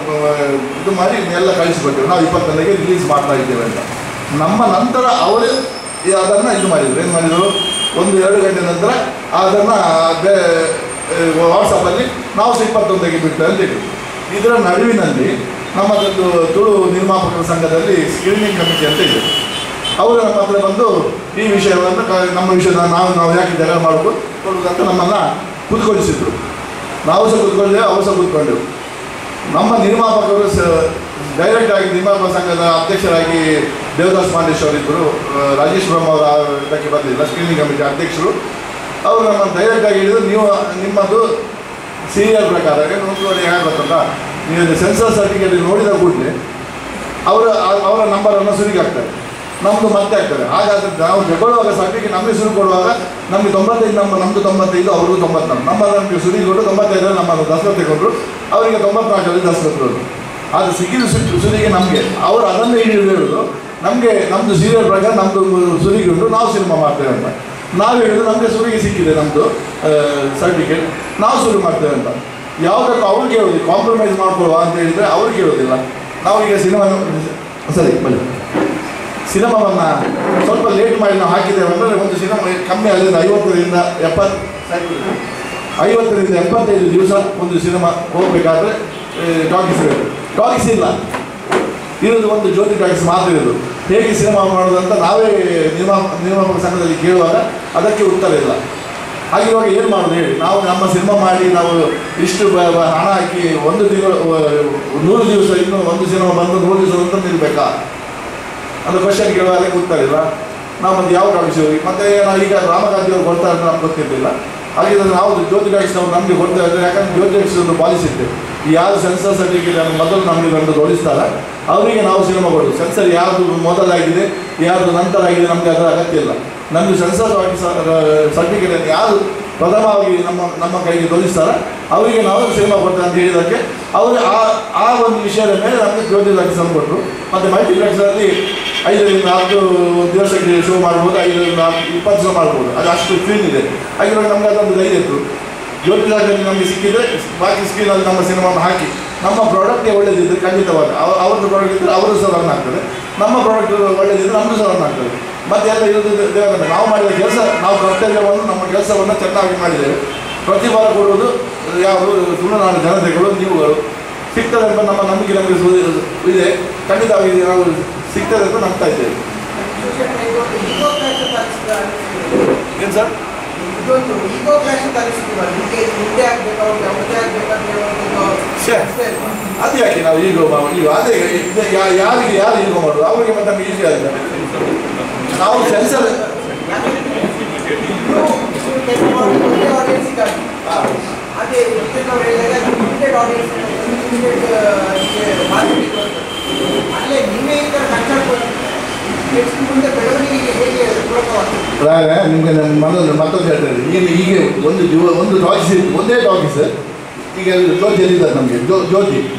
S1: ಇದು ಮಾಡಿ ಎಲ್ಲ ಕಳಿಸಿಕೊಟ್ಟೆವು ನಾವು ಇಪ್ಪತ್ತೊಂದಕ್ಕೆ ರಿಲೀಸ್ ಮಾಡ್ತಾ ಇದ್ದೇವೆ ಅಂತ ನಮ್ಮ ನಂತರ ಅವರೇ ಅದನ್ನು ಇದು ಮಾಡಿದರು ಏನು ಮಾಡಿದರು ಒಂದು ಎರಡು ಗಂಟೆ ನಂತರ ಅದನ್ನು ಬೇ ವಾಟ್ಸಪ್ಪಲ್ಲಿ ನಾವು ಸಹ ಇಪ್ಪತ್ತೊಂದಕ್ಕೆ ಬಿಟ್ಟು ಅಂತ ಹೇಳಿ ಇದರ ನಡುವಿನಲ್ಲಿ ನಮ್ಮದೊಂದು ತುಳು ನಿರ್ಮಾಪಕರ ಸಂಘದಲ್ಲಿ ಸ್ಕ್ರೀನಿಂಗ್ ಕಮಿಟಿ ಅಂತ ಇದೆ ಅವರು ನಮ್ಮ ಹತ್ರ ಬಂದು ಈ ವಿಷಯವನ್ನು ಕ- ನಮ್ಮ ವಿಷಯದ ನಾವು ನಾವು ಯಾಕೆ ಜಗಳ ಮಾಡಬೇಕು ಕೊಡುವುದಂತ ನಮ್ಮನ್ನು ಕುತ್ಕೊಳಿಸಿದ್ರು ನಾವು ಸಹ ಕುತ್ಕೊಂಡೆವು ಅವರು ಸಹ ಕುತ್ಕೊಂಡೆವು ನಮ್ಮ ನಿರ್ಮಾಪಕರು ಸ ಡೈರೆಕ್ಟ್ ಆಗಿ ನಿರ್ಮಾಪಕ ಸಂಘದ ಅಧ್ಯಕ್ಷರಾಗಿ ದೇವದಾಸ್ ಮಾಂಡೇಶ್ ಅವರಿದ್ದರು ಆ, ರಾಜೇಶ್ ಬ್ರಹ್ಮ ಅವರ ಇದಕ್ಕೆ ಬಂದಿಲ್ಲ ಸ್ಕ್ರೀನಿಂಗ್ ಕಮಿಟಿ ಅಧ್ಯಕ್ಷರು ಅವರು ನಮ್ಮ ಡೈರೆಕ್ಟ್ ಆಗಿ ಹೇಳಿದ್ರು ನೀವು ನಿಮ್ಮದು ಸೀರಿಯಲ್ ಪ್ರಕಾರ ಏನು ಒಂದು ನೋಡಿ ಹೇಗೆ ಗೊತ್ತಲ್ಲ ನೀವು ಸೆನ್ಸರ್ ಸರ್ಟಿಫಿಕೇಟ್ ನೋಡಿದ ಕೂಡಲೇ ಅವರ ಅವರ ನಂಬರನ್ನು ಸುರಿಗೆ ಹಾಕ್ತಾರೆ ನಮ್ಮದು ಮತ್ತೆ ಆಗ್ತದೆ ಹಾಗಾದ್ರೆ ನಾವು ತಗೊಳ್ಳುವಾಗ ಸರ್ಟಿಫಿಕೇಟ್ ನಮಗೆ ಸುರು ಕೊಡುವಾಗ ನಮಗೆ ತೊಂಬತ್ತೈದು ನಮ್ಮ ನಮ್ಮದು ತೊಂಬತ್ತೈದು ಅವ್ರಿಗೂ ತೊಂಬತ್ನಾಲ್ಕು ನಮ್ಮ ನಮಗೆ ಸುರಿಗೆ ಕೊಟ್ಟು ತೊಂಬತ್ತೈದರಲ್ಲಿ ನಮ್ಮ ದಸ್ಕತ್ ತಗೊಂಡ್ರು ಅವರಿಗೆ ತೊಂಬತ್ನಾಲ್ಕರಲ್ಲಿ ದಸ್ಕತ್ ಕೊಟ್ಟರು ಅದು ಸಿಕ್ಕಿದ ಸು ಸುರಿಗೆ ನಮಗೆ ಅವರು ಅದನ್ನೇ ಹಿಡಿದು ಹೇಳೋದು ನಮಗೆ ನಮ್ಮದು ಸೀರಿಯಲ್ ಪ್ರಕಾರ ನಮ್ಮದು ಸುರಿಗೆ ಉಂಟು ನಾವು ಸಿನಿಮಾ ಮಾಡ್ತೇವೆ ಅಂತ ನಾವು ಹೇಳಿದ್ರು ನಮಗೆ ಸುರಿಗೆ ಸಿಕ್ಕಿದೆ ನಮ್ಮದು ಸರ್ಟಿಫಿಕೇಟ್ ನಾವು ಶುರು ಮಾಡ್ತೇವೆ ಅಂತ ಯಾವುದಕ್ಕೂ ಅವ್ರು ಕೇಳೋದಿಲ್ಲ ಕಾಂಪ್ರಮೈಸ್ ಮಾಡ್ಕೊಳ್ಳುವ ಅಂತ ಹೇಳಿದರೆ ಅವ್ರು ಕೇಳೋದಿಲ್ಲ ನಾವು ಈಗ ಸಿನಿಮಾ ಸರಿ ಬನ್ನಿ ಸಿನಿಮಾವನ್ನು ಸ್ವಲ್ಪ ಲೇಟ್ ಮಾಡಿ ನಾವು ಹಾಕಿದ್ದೇವೆ ಅಂದರೆ ಒಂದು ಸಿನಿಮಾ ಕಮ್ಮಿ ಅಲ್ಲಿಂದ ಐವತ್ತರಿಂದ ಎಪ್ಪತ್ತು ಐವತ್ತರಿಂದ ಎಪ್ಪತ್ತೈದು ದಿವಸ ಒಂದು ಸಿನಿಮಾ ಹೋಗಬೇಕಾದ್ರೆ ಟಾಕೀಸ್ ಬೇಕು ಟಾಕೀಸ್ ಇಲ್ಲ ಇರೋದು ಒಂದು ಜ್ಯೋತಿ ಟಾಕೀಸ್ ಮಾತ್ರ ಇರೋದು ಹೇಗೆ ಸಿನಿಮಾ ಮಾಡೋದಂತ ನಾವೇ ನಿರ್ಮಾ ನಿರ್ಮಾಪಕ ಸಂಘದಲ್ಲಿ ಕೇಳುವಾಗ ಅದಕ್ಕೆ ಉತ್ತರ ಇಲ್ಲ ಹಾಗಿರುವಾಗ ಏನು ಮಾಡೋದು ಹೇಳಿ ನಾವು ನಮ್ಮ ಸಿನಿಮಾ ಮಾಡಿ ನಾವು ಇಷ್ಟು ಬ- ಬ- ಹಣ ಹಾಕಿ ಒಂದು ತಿಂಗಳು ಅಹ್, ನೂರು ದಿವಸ ಇನ್ನು ಒಂದು ಸಿನಿಮಾ ಬಂದು ನೂರು ದಿವಸ ಅಂತ ನಿಲ್ಬೇಕಾ ಅದು ಕ್ವಶನ್ ಕೇಳುವಾಗ ಉತ್ತರ ಇಲ್ಲ ನಾವು ಮತ್ತೆ ಯಾವ ಟಾಪಿಕ್ಸ್ ಹೋಗಿ ಮತ್ತೆ ನಾವು ಈಗ ರಾಮಗಾಂಧಿ ಅವರು ಕೊಡ್ತಾರೆ ಅಂತ ನಮ್ಗೆ ಗೊತ್ತಿರಲಿಲ್ಲ ಹಾಗಿದ್ರೆ ನಾವು ಜ್ಯೋತಿ ಟಾಕ್ಸ್ ನಾವು ನಮಗೆ ಕೊಡ್ತಾ ಇದ್ದಾರೆ ಯಾಕಂದ್ರೆ ಜ್ಯೋತಿ ಟಾಕ್ಸ್ ಒಂದು ಪಾಲಿಸಿ ಇತ್ತು ಯಾರು ಸೆನ್ಸರ್ ಸರ್ಟಿಫಿಕೇಟ್ ಅನ್ನು ಮೊದಲು ನಮಗೆ ಬಂದು ತೋರಿಸ್ತಾರ ಅವರಿಗೆ ನಾವು ಸಿನಿಮಾ ಕೊಡೋದು ಸೆನ್ಸರ್ ಯಾವುದು ಮೊದಲಾಗಿದೆ ಯಾವುದು ನಂತರ ಆಗಿದೆ ನಮಗೆ ಅದರ ಅಗತ್ಯ ಇಲ್ಲ ನಮಗೆ ಸೆನ್ಸರ್ ಸರ್ಟಿಫಿಕೇಟ್ ಯಾರು ಪ್ರಥಮವಾಗಿ ನಮ್ಮ ನಮ್ಮ ಕೈಗೆ ತೋರಿಸ್ತಾರ ಅವರಿಗೆ ನಾವು ಸಿನಿಮಾ ಕೊಡ್ತೇವೆ ಅಂತ ಹೇಳಿದ್ದಕ್ಕೆ ಅವರು ಆ ಆ ಒಂದು ವಿಷಯದ ಮೇಲೆ ನಮಗೆ ಜ್ಯೋತಿ ಟಾಕ್ಸ್ ಅನ್ನು ಕೊಟ್ಟರು ಮತ್ತು ಮಲ್ಟಿಪ್ಲೆಕ್ಸಲ್ಲಿ ಐದರಿಂದ ಹತ್ತು ದಿವಸಕ್ಕೆ ಶೋ ಮಾಡ್ಬೋದು ಐದರಿಂದ ಹತ್ತು ಇಪ್ಪತ್ತು ಶೋ ಮಾಡ್ಬೋದು ಅದು ಅಷ್ಟು ಸ್ಕ್ರೀನ್ ಇದೆ ಹಾಗಿರುವಾಗ ನಮ್ಗೆ ಅದೊಂದು ಧೈರ್ಯ ಇತ್ತು ಜ್ಯೋತಿ ಟಾಕಲ್ಲಿ ನಮಗೆ ಸಿಕ್ಕಿದ್ರೆ ಬಾಕಿ ಸ್ಕ್ರೀನಲ್ಲಿ ನಮ್ಮ ಸಿನಿಮಾವನ್ನು ಹಾಕಿ ನಮ್ಮ ಪ್ರಾಡಕ್ಟೇ ಒಳ್ಳೆದಿದ್ದರೆ ಖಂಡಿತವಾಗ ಅವ ಅವ್ರದ್ದು ಪ್ರಾಡಕ್ಟ್ ಇದ್ದರೆ ಅವರು ಸಹ ರನ್ ಆಗ್ತದೆ ನಮ್ಮ ಪ್ರಾಡಕ್ಟ್ ಒಳ್ಳೆದಿದ್ದರೆ ನಮ್ಮದು ಸಹ ರನ್ ಆಗ್ತದೆ ಮತ್ತೆ ಎಲ್ಲ ಇರೋದು ದೇವರ ನಾವು ಮಾಡಿದ ಕೆಲಸ ನಾವು ಕರ್ತವ್ಯವನ್ನು ನಮ್ಮ ಕೆಲಸವನ್ನು ಚೆನ್ನಾಗಿ ಮಾಡಿದ್ದೇವೆ ಪ್ರತಿ ವಾರ ಕೊಡುವುದು ಯಾವುದು ತುಳುನಾಡು ಜನತೆಗಳು ನೀವುಗಳು ಸಿಗ್ತದೆ ಅಂತ ನಮ್ಮ ನಂಬಿಕೆ ನಮಗೆ ಸು- ಇದೆ ಖಂಡಿತವಾಗಿ ನಾವು ಸಿಗ್ತದೆ ಅಂತ ನಂಬ್ತಾ ಇದ್ದೇವೆ ಏನು ಸರ್
S7: ಇದೊಂದು ಈಗೋ ಕ್ಲಾಶ್ ತರಿಸಿದ್ರು ನಿಮಗೆ ಮುಂದೆ ಆಗ್ಬೇಕಾ ಮುಂದೆ ಆಗ್ಬೇಕಾದ್ರೆ
S1: ಛೇ. ಅದು ಯಾಕೆ ನಾವು ಈಗ ಮಾ- ಈಗ ಅದೇ ಇದು ಯಾ- ಯಾರಿಗೆ ಯಾರು ಈಗ ಮಾಡೋದು ಅವರಿಗೆ ಮತ್ತೆ ನಮಗೆ ಈಸಿ ಆಗಿದೆ ನಾವು ಸೆನ್ಸರ್
S7: ಅದೇ ಅವ್ರು ಹೇಳಿದಾಗ ಲಿಮಿಟೆಡ್ ಆಡಿಯನ್ಸ್ ಲಿಮಿಟೆಡ್ ಮಾರ್ಕೆಟಿಂಗ್ ಅಲ್ಲೇ ನೀವೇ ಈ ಥರ ಕನ್ಸಲ್ಟ್ ನೆಕ್ಸ್ಟ್ ಮುಂದೆ ಬೆಳವಣಿಗೆಗೆ ಹೇಗೆ ಪೂರಕವಾಗ್ತದೆ
S1: ಅದಾಗ ನಿಮಗೆ ನಾನು ಮತ್ತೊಂದು ಮತ್ತೊಂದು ಹೇಳ್ತೇನೆ ಈಗ ಈಗ ಒಂದು ಜೀವ ಒಂದು ಟಾಕಿಸ್ ಇತ್ತು ಒಂದೇ ಟಾಕಿಸ್ ಈಗ ಜ್ಯೋತಿ ಎಲ್ಲಿದ್ದಾರೆ ನಮಗೆ ಜ್ಯೋ ಜ್ಯೋತಿ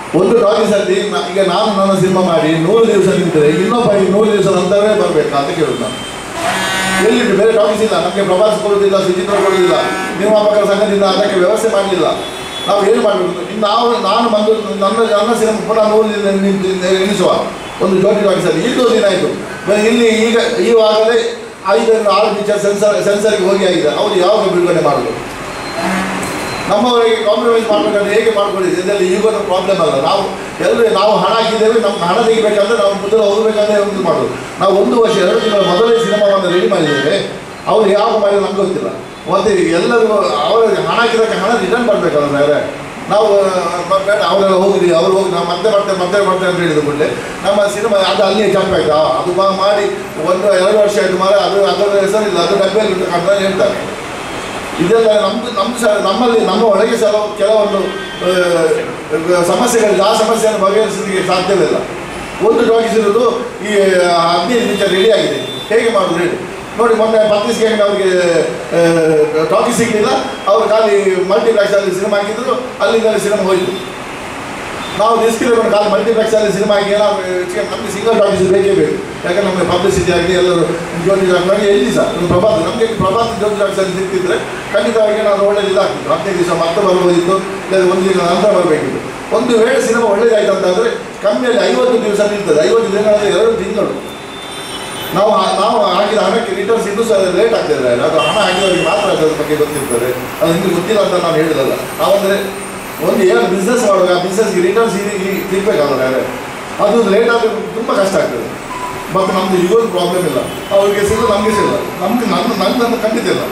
S1: ಒಂದು ಟಾಕೀಸಲ್ಲಿ ನ- ಈಗ ನಾನು ನನ್ನ ಸಿನಿಮಾ ಮಾಡಿ ನೂರು ದಿವಸ ನಿಂತರೆ ಇನ್ನೊಬ್ಬ ಈ ನೂರು ದಿವಸ ನಂತರವೇ ಬರಬೇಕಾ ಅಂತ ಕೇಳುದು ನಾನು ಎಲ್ಲಿಟ್ಟು ಬೇರೆ ಟಾಕೀಸ್ ಇಲ್ಲ ನಮಗೆ ಪ್ರವಾಸ ಕೊಡೋದಿಲ್ಲ ಸುಚಿತ್ರ ಕೊಡೋದಿಲ್ಲ ನಿರ್ಮಾಪಕರ ಸಂಘದಿಂದ ಅದಕ್ಕೆ ವ್ಯವಸ್ಥೆ ಮಾಡಲಿಲ್ಲ ನಾವು ಏನು ಮಾಡಬೇಕು ಇನ್ನು ನಾವು ನಾನು ಬಂದು ನನ್ನ ನನ್ನ ಸಿನಿಮಾ ಪುನಃ ನೂರು ದಿನ ನಿಂತು ಎಣಿಸುವ ಒಂದು ಜೋಟಿ ಟಾಕೀಸಲ್ಲಿ ಇದು ದಿನ ಆಯಿತು ಇಲ್ಲಿ ಈಗ ಈವಾಗಲೇ ಐದರಿಂದ ಆರು ಪಿಕ್ಚರ್ ಸೆನ್ಸರ್ ಸೆನ್ಸರ್ಗೆ ಹೋಗಿ ಆಗಿದೆ ಅವರು ಯಾವಾಗ ಬಿಡುಗಡೆ ಮಾಡೋದು ನಮ್ಮವರಿಗೆ ಕಾಂಪ್ರಮೈಸ್ ಮಾಡಬೇಕಂದ್ರೆ ಹೇಗೆ ಮಾಡ್ಕೊಂಡಿದ್ದೀವಿ ಇದರಲ್ಲಿ ಈಗೊಂದು ಪ್ರಾಬ್ಲಮ್ ಅಲ್ಲ ನಾವು ಎಲ್ಲರೂ ನಾವು ಹಣ ಹಾಕಿದ್ದೇವೆ ನಮ್ಗೆ ಹಣ ತೆಗಿಬೇಕಂದ್ರೆ ನಾವು ಮೊದಲು ಹೋಗಬೇಕಂದ್ರೆ ಒಂದು ಮಾಡೋದು ನಾವು ಒಂದು ವರ್ಷ ಎರಡು ತಿಂಗಳ ಮೊದಲೇ ಸಿನಿಮಾವನ್ನು ರೆಡಿ ಮಾಡಿದ್ದೇವೆ ಅವ್ರು ಯಾವ ಮಾಡಿದ್ರು ನಮ್ಗೆ ಗೊತ್ತಿಲ್ಲ ಮತ್ತೆ ಎಲ್ಲರೂ ಅವರ ಹಣ ಹಾಕಿದಕ್ಕೆ ಹಣ ರಿಟರ್ನ್ ಮಾಡಬೇಕಲ್ಲ ಬೇರೆ ನಾವು ಆ, ಬೇಡ ಅವರೆಲ್ಲ ಹೋಗ್ರಿ ಅವ್ರು ಹೋಗಿ ನಾವು ಮತ್ತೆ ಮಾಡ್ತೇವೆ ಮತ್ತೆ ಮಾಡ್ತೇವೆ ಅಂತ ಹೇಳಿದ ಕೂಡಲೇ ನಮ್ಮ ಸಿನಿಮಾ ಅದು ಅಲ್ಲಿಯೇ ಜಂಪ್ ಆಯ್ತಾ ಅದು ಮಾ- ಮಾಡಿ ಒಂದು ಎರಡು ವರ್ಷ ಆಯಿತು ಮಾರೆ ಅದು ಅದರ ಹೆಸರಿಲ್ಲ ಅದು ಡಬ್ಬೆಯಲ್ಲಿ ಉಂಟು ಅಂತ ಹೇಳ್ತಾರೆ ಇದೆಲ್ಲ ನಮ್ದು ನಮ್ದು ಸಹ ನಮ್ಮಲ್ಲಿ ನಮ್ಮ ಒಳಗೆ ಸಹ ಕೆಲವೊಂದು ಆ, ಸಮಸ್ಯೆಗಳಿದೆ ಆ ಸಮಸ್ಯೆಯನ್ನು ಬಗೆಹರಿಸಲಿಕ್ಕೆ ಸಾಧ್ಯವಿಲ್ಲ ಒಂದು ಟಾಕೀಸ್ ಇರೋದು ಈ ಹದಿನೈದು ನಿಮಿಷ ರೆಡಿ ಆಗಿದೆ ಹೇಗೆ ಮಾಡೋದು ಹೇಳಿ ನೋಡಿ ಮೊನ್ನೆ ಪತ್ರಿಸ್ ಗಂಟೆ ಅವರಿಗೆ ಟಾಕೀಸ್ ಸಿಗಲಿಲ್ಲ ಅವರು ಖಾಲಿ ಮಲ್ಟಿಪ್ಲೆಕ್ಸಲ್ಲಿ ಸಿನಿಮಾ ಹಾಕಿದ್ರು ಅಲ್ಲಿಂದ ಸಿನಿಮಾ ಹೋಯಿತು ನಾವು ರಿಸ್ಕ್ ತಗೊಂಡು ಖಾಲಿ ಮಲ್ಟಿಪ್ಲೆಕ್ಸಲ್ಲಿ ಸಿನಿಮಾ ಹಾಕಿ ಏನಾದ್ರು ಹೆಚ್ಚಿಗೆ ನಮಗೆ ಸಿಂಗಲ್ ಟಾಕೀಸ್ ಬೇಕೇ ಬೇಕು ಯಾಕಂದ್ರೆ ನಮಗೆ ಪಬ್ಲಿಸಿಟಿ ಆಗಿ ಎಲ್ಲರೂ ಜ್ಯೋತಿ ನಮಗೆ ಎಲ್ಲಿ ಸಹ ಒಂದು ಪ್ರಭಾತ ನಮಗೆ ಪ್ರಭಾತ ಜ್ಯೋತಿ ಟಾಕೀಸಲ್ಲಿ ಸಿಗ್ತಿದ್ರೆ ಖಂಡಿತವಾಗಿ ನಾವು ಒಳ್ಳೇದು ಇದಾಗ್ತಿತ್ತು ಹದಿನೈದು ದಿವಸ ಮತ್ತೆ ಬರ್ಬೋದಿತ್ತು ಇಲ್ಲ ಒಂದು ದಿನ ನಂತರ ಬರಬೇಕಿತ್ತು ಒಂದು ವೇಳೆ ಸಿನಿಮಾ ಒಳ್ಳೇದಾಯ್ತು ಅಂತಾದರೆ ಕಮ್ಮಿಯಲ್ಲಿ ಐವತ್ತು ದಿವಸ ನಿಲ್ತದೆ ಐವತ್ತು ದಿನಗಳಲ್ಲಿ ಎರಡು ತಿಂಗಳು ನಾವು ಹಾ- ನಾವು ಹಾಕಿದ ಹಣಕ್ಕೆ ರಿಟರ್ನ್ಸ್ ಇನ್ನೂ ಸಹ ಲೇಟ್ ಆಗ್ತದೆ ಅದು ಹಣ ಹಾಕಿದವರಿಗೆ ಮಾತ್ರ ಅದರ ಬಗ್ಗೆ ಗೊತ್ತಿರ್ತದೆ ಅದು ನಿಮಗೆ ಗೊತ್ತಿಲ್ಲ ಅಂತ ನಾನು ಹೇಳಿದಲ್ಲ ನಾವಂದರೆ ಒಂದು ಏನು ಬಿಸ್ನೆಸ್ ಮಾಡುವಾಗ ಆ ಬಿಸ್ನೆಸ್ಗೆ ರಿಟರ್ನ್ಸ್ ಸಿಗ್ಬೇಕಲ್ಲ ಬೇರೆ ಅದು ಲೇಟ್ ಆದರೆ ತುಂಬ ಕಷ್ಟ ಆಗ್ತದೆ ಮತ್ತು ನಮ್ಮದು ಇವತ್ತು ಪ್ರಾಬ್ಲಮ್ ಇಲ್ಲ ಅವ್ರಿಗೆ ಸಿಗಲ್ಲ ನಮಗೆ ಸಿಗಲ್ಲ ನಮ್ಗೆ ನನ್ನ ನನ್ನ ಖಂಡಿತ ಇಲ್ಲ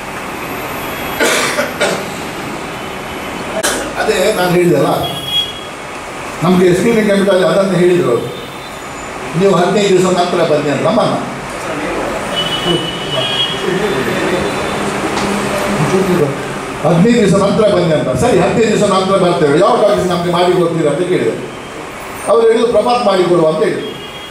S1: ಅದೇ ನಾನು ಹೇಳಿದೆಲ್ಲ ನಮಗೆ ಸ್ಕ್ರೀನಿಂಗ್ ಕ್ಯಾಪಿಟಲ್ ಅದನ್ನು ಹೇಳಿದರು ಅವರು ನೀವು ಹದಿನೈದು ದಿವಸ ನಂತರ ಬನ್ನಿ ಅಂತ ನಮ್ಮನ್ನ ಹದಿನೈದು ದಿವಸ ನಂತರ ಬನ್ನಿ ಅಂತ ಸರಿ ಹದಿನೈದು ದಿವಸ ನಂತರ ಬರ್ತೇವೆ ಯಾವ ಟಾಕೀಸ್ ನಮಗೆ ಮಾಡಿ ಕೊಡ್ತೀರಾ ಅಂತ ಕೇಳಿದರು ಅವರು ಹೇಳಿದ್ರು ಪ್ರಭಾತ್ ಮಾಡಿ ಕೊಡುವ ಅಂತ ಹೇಳಿದ್ರು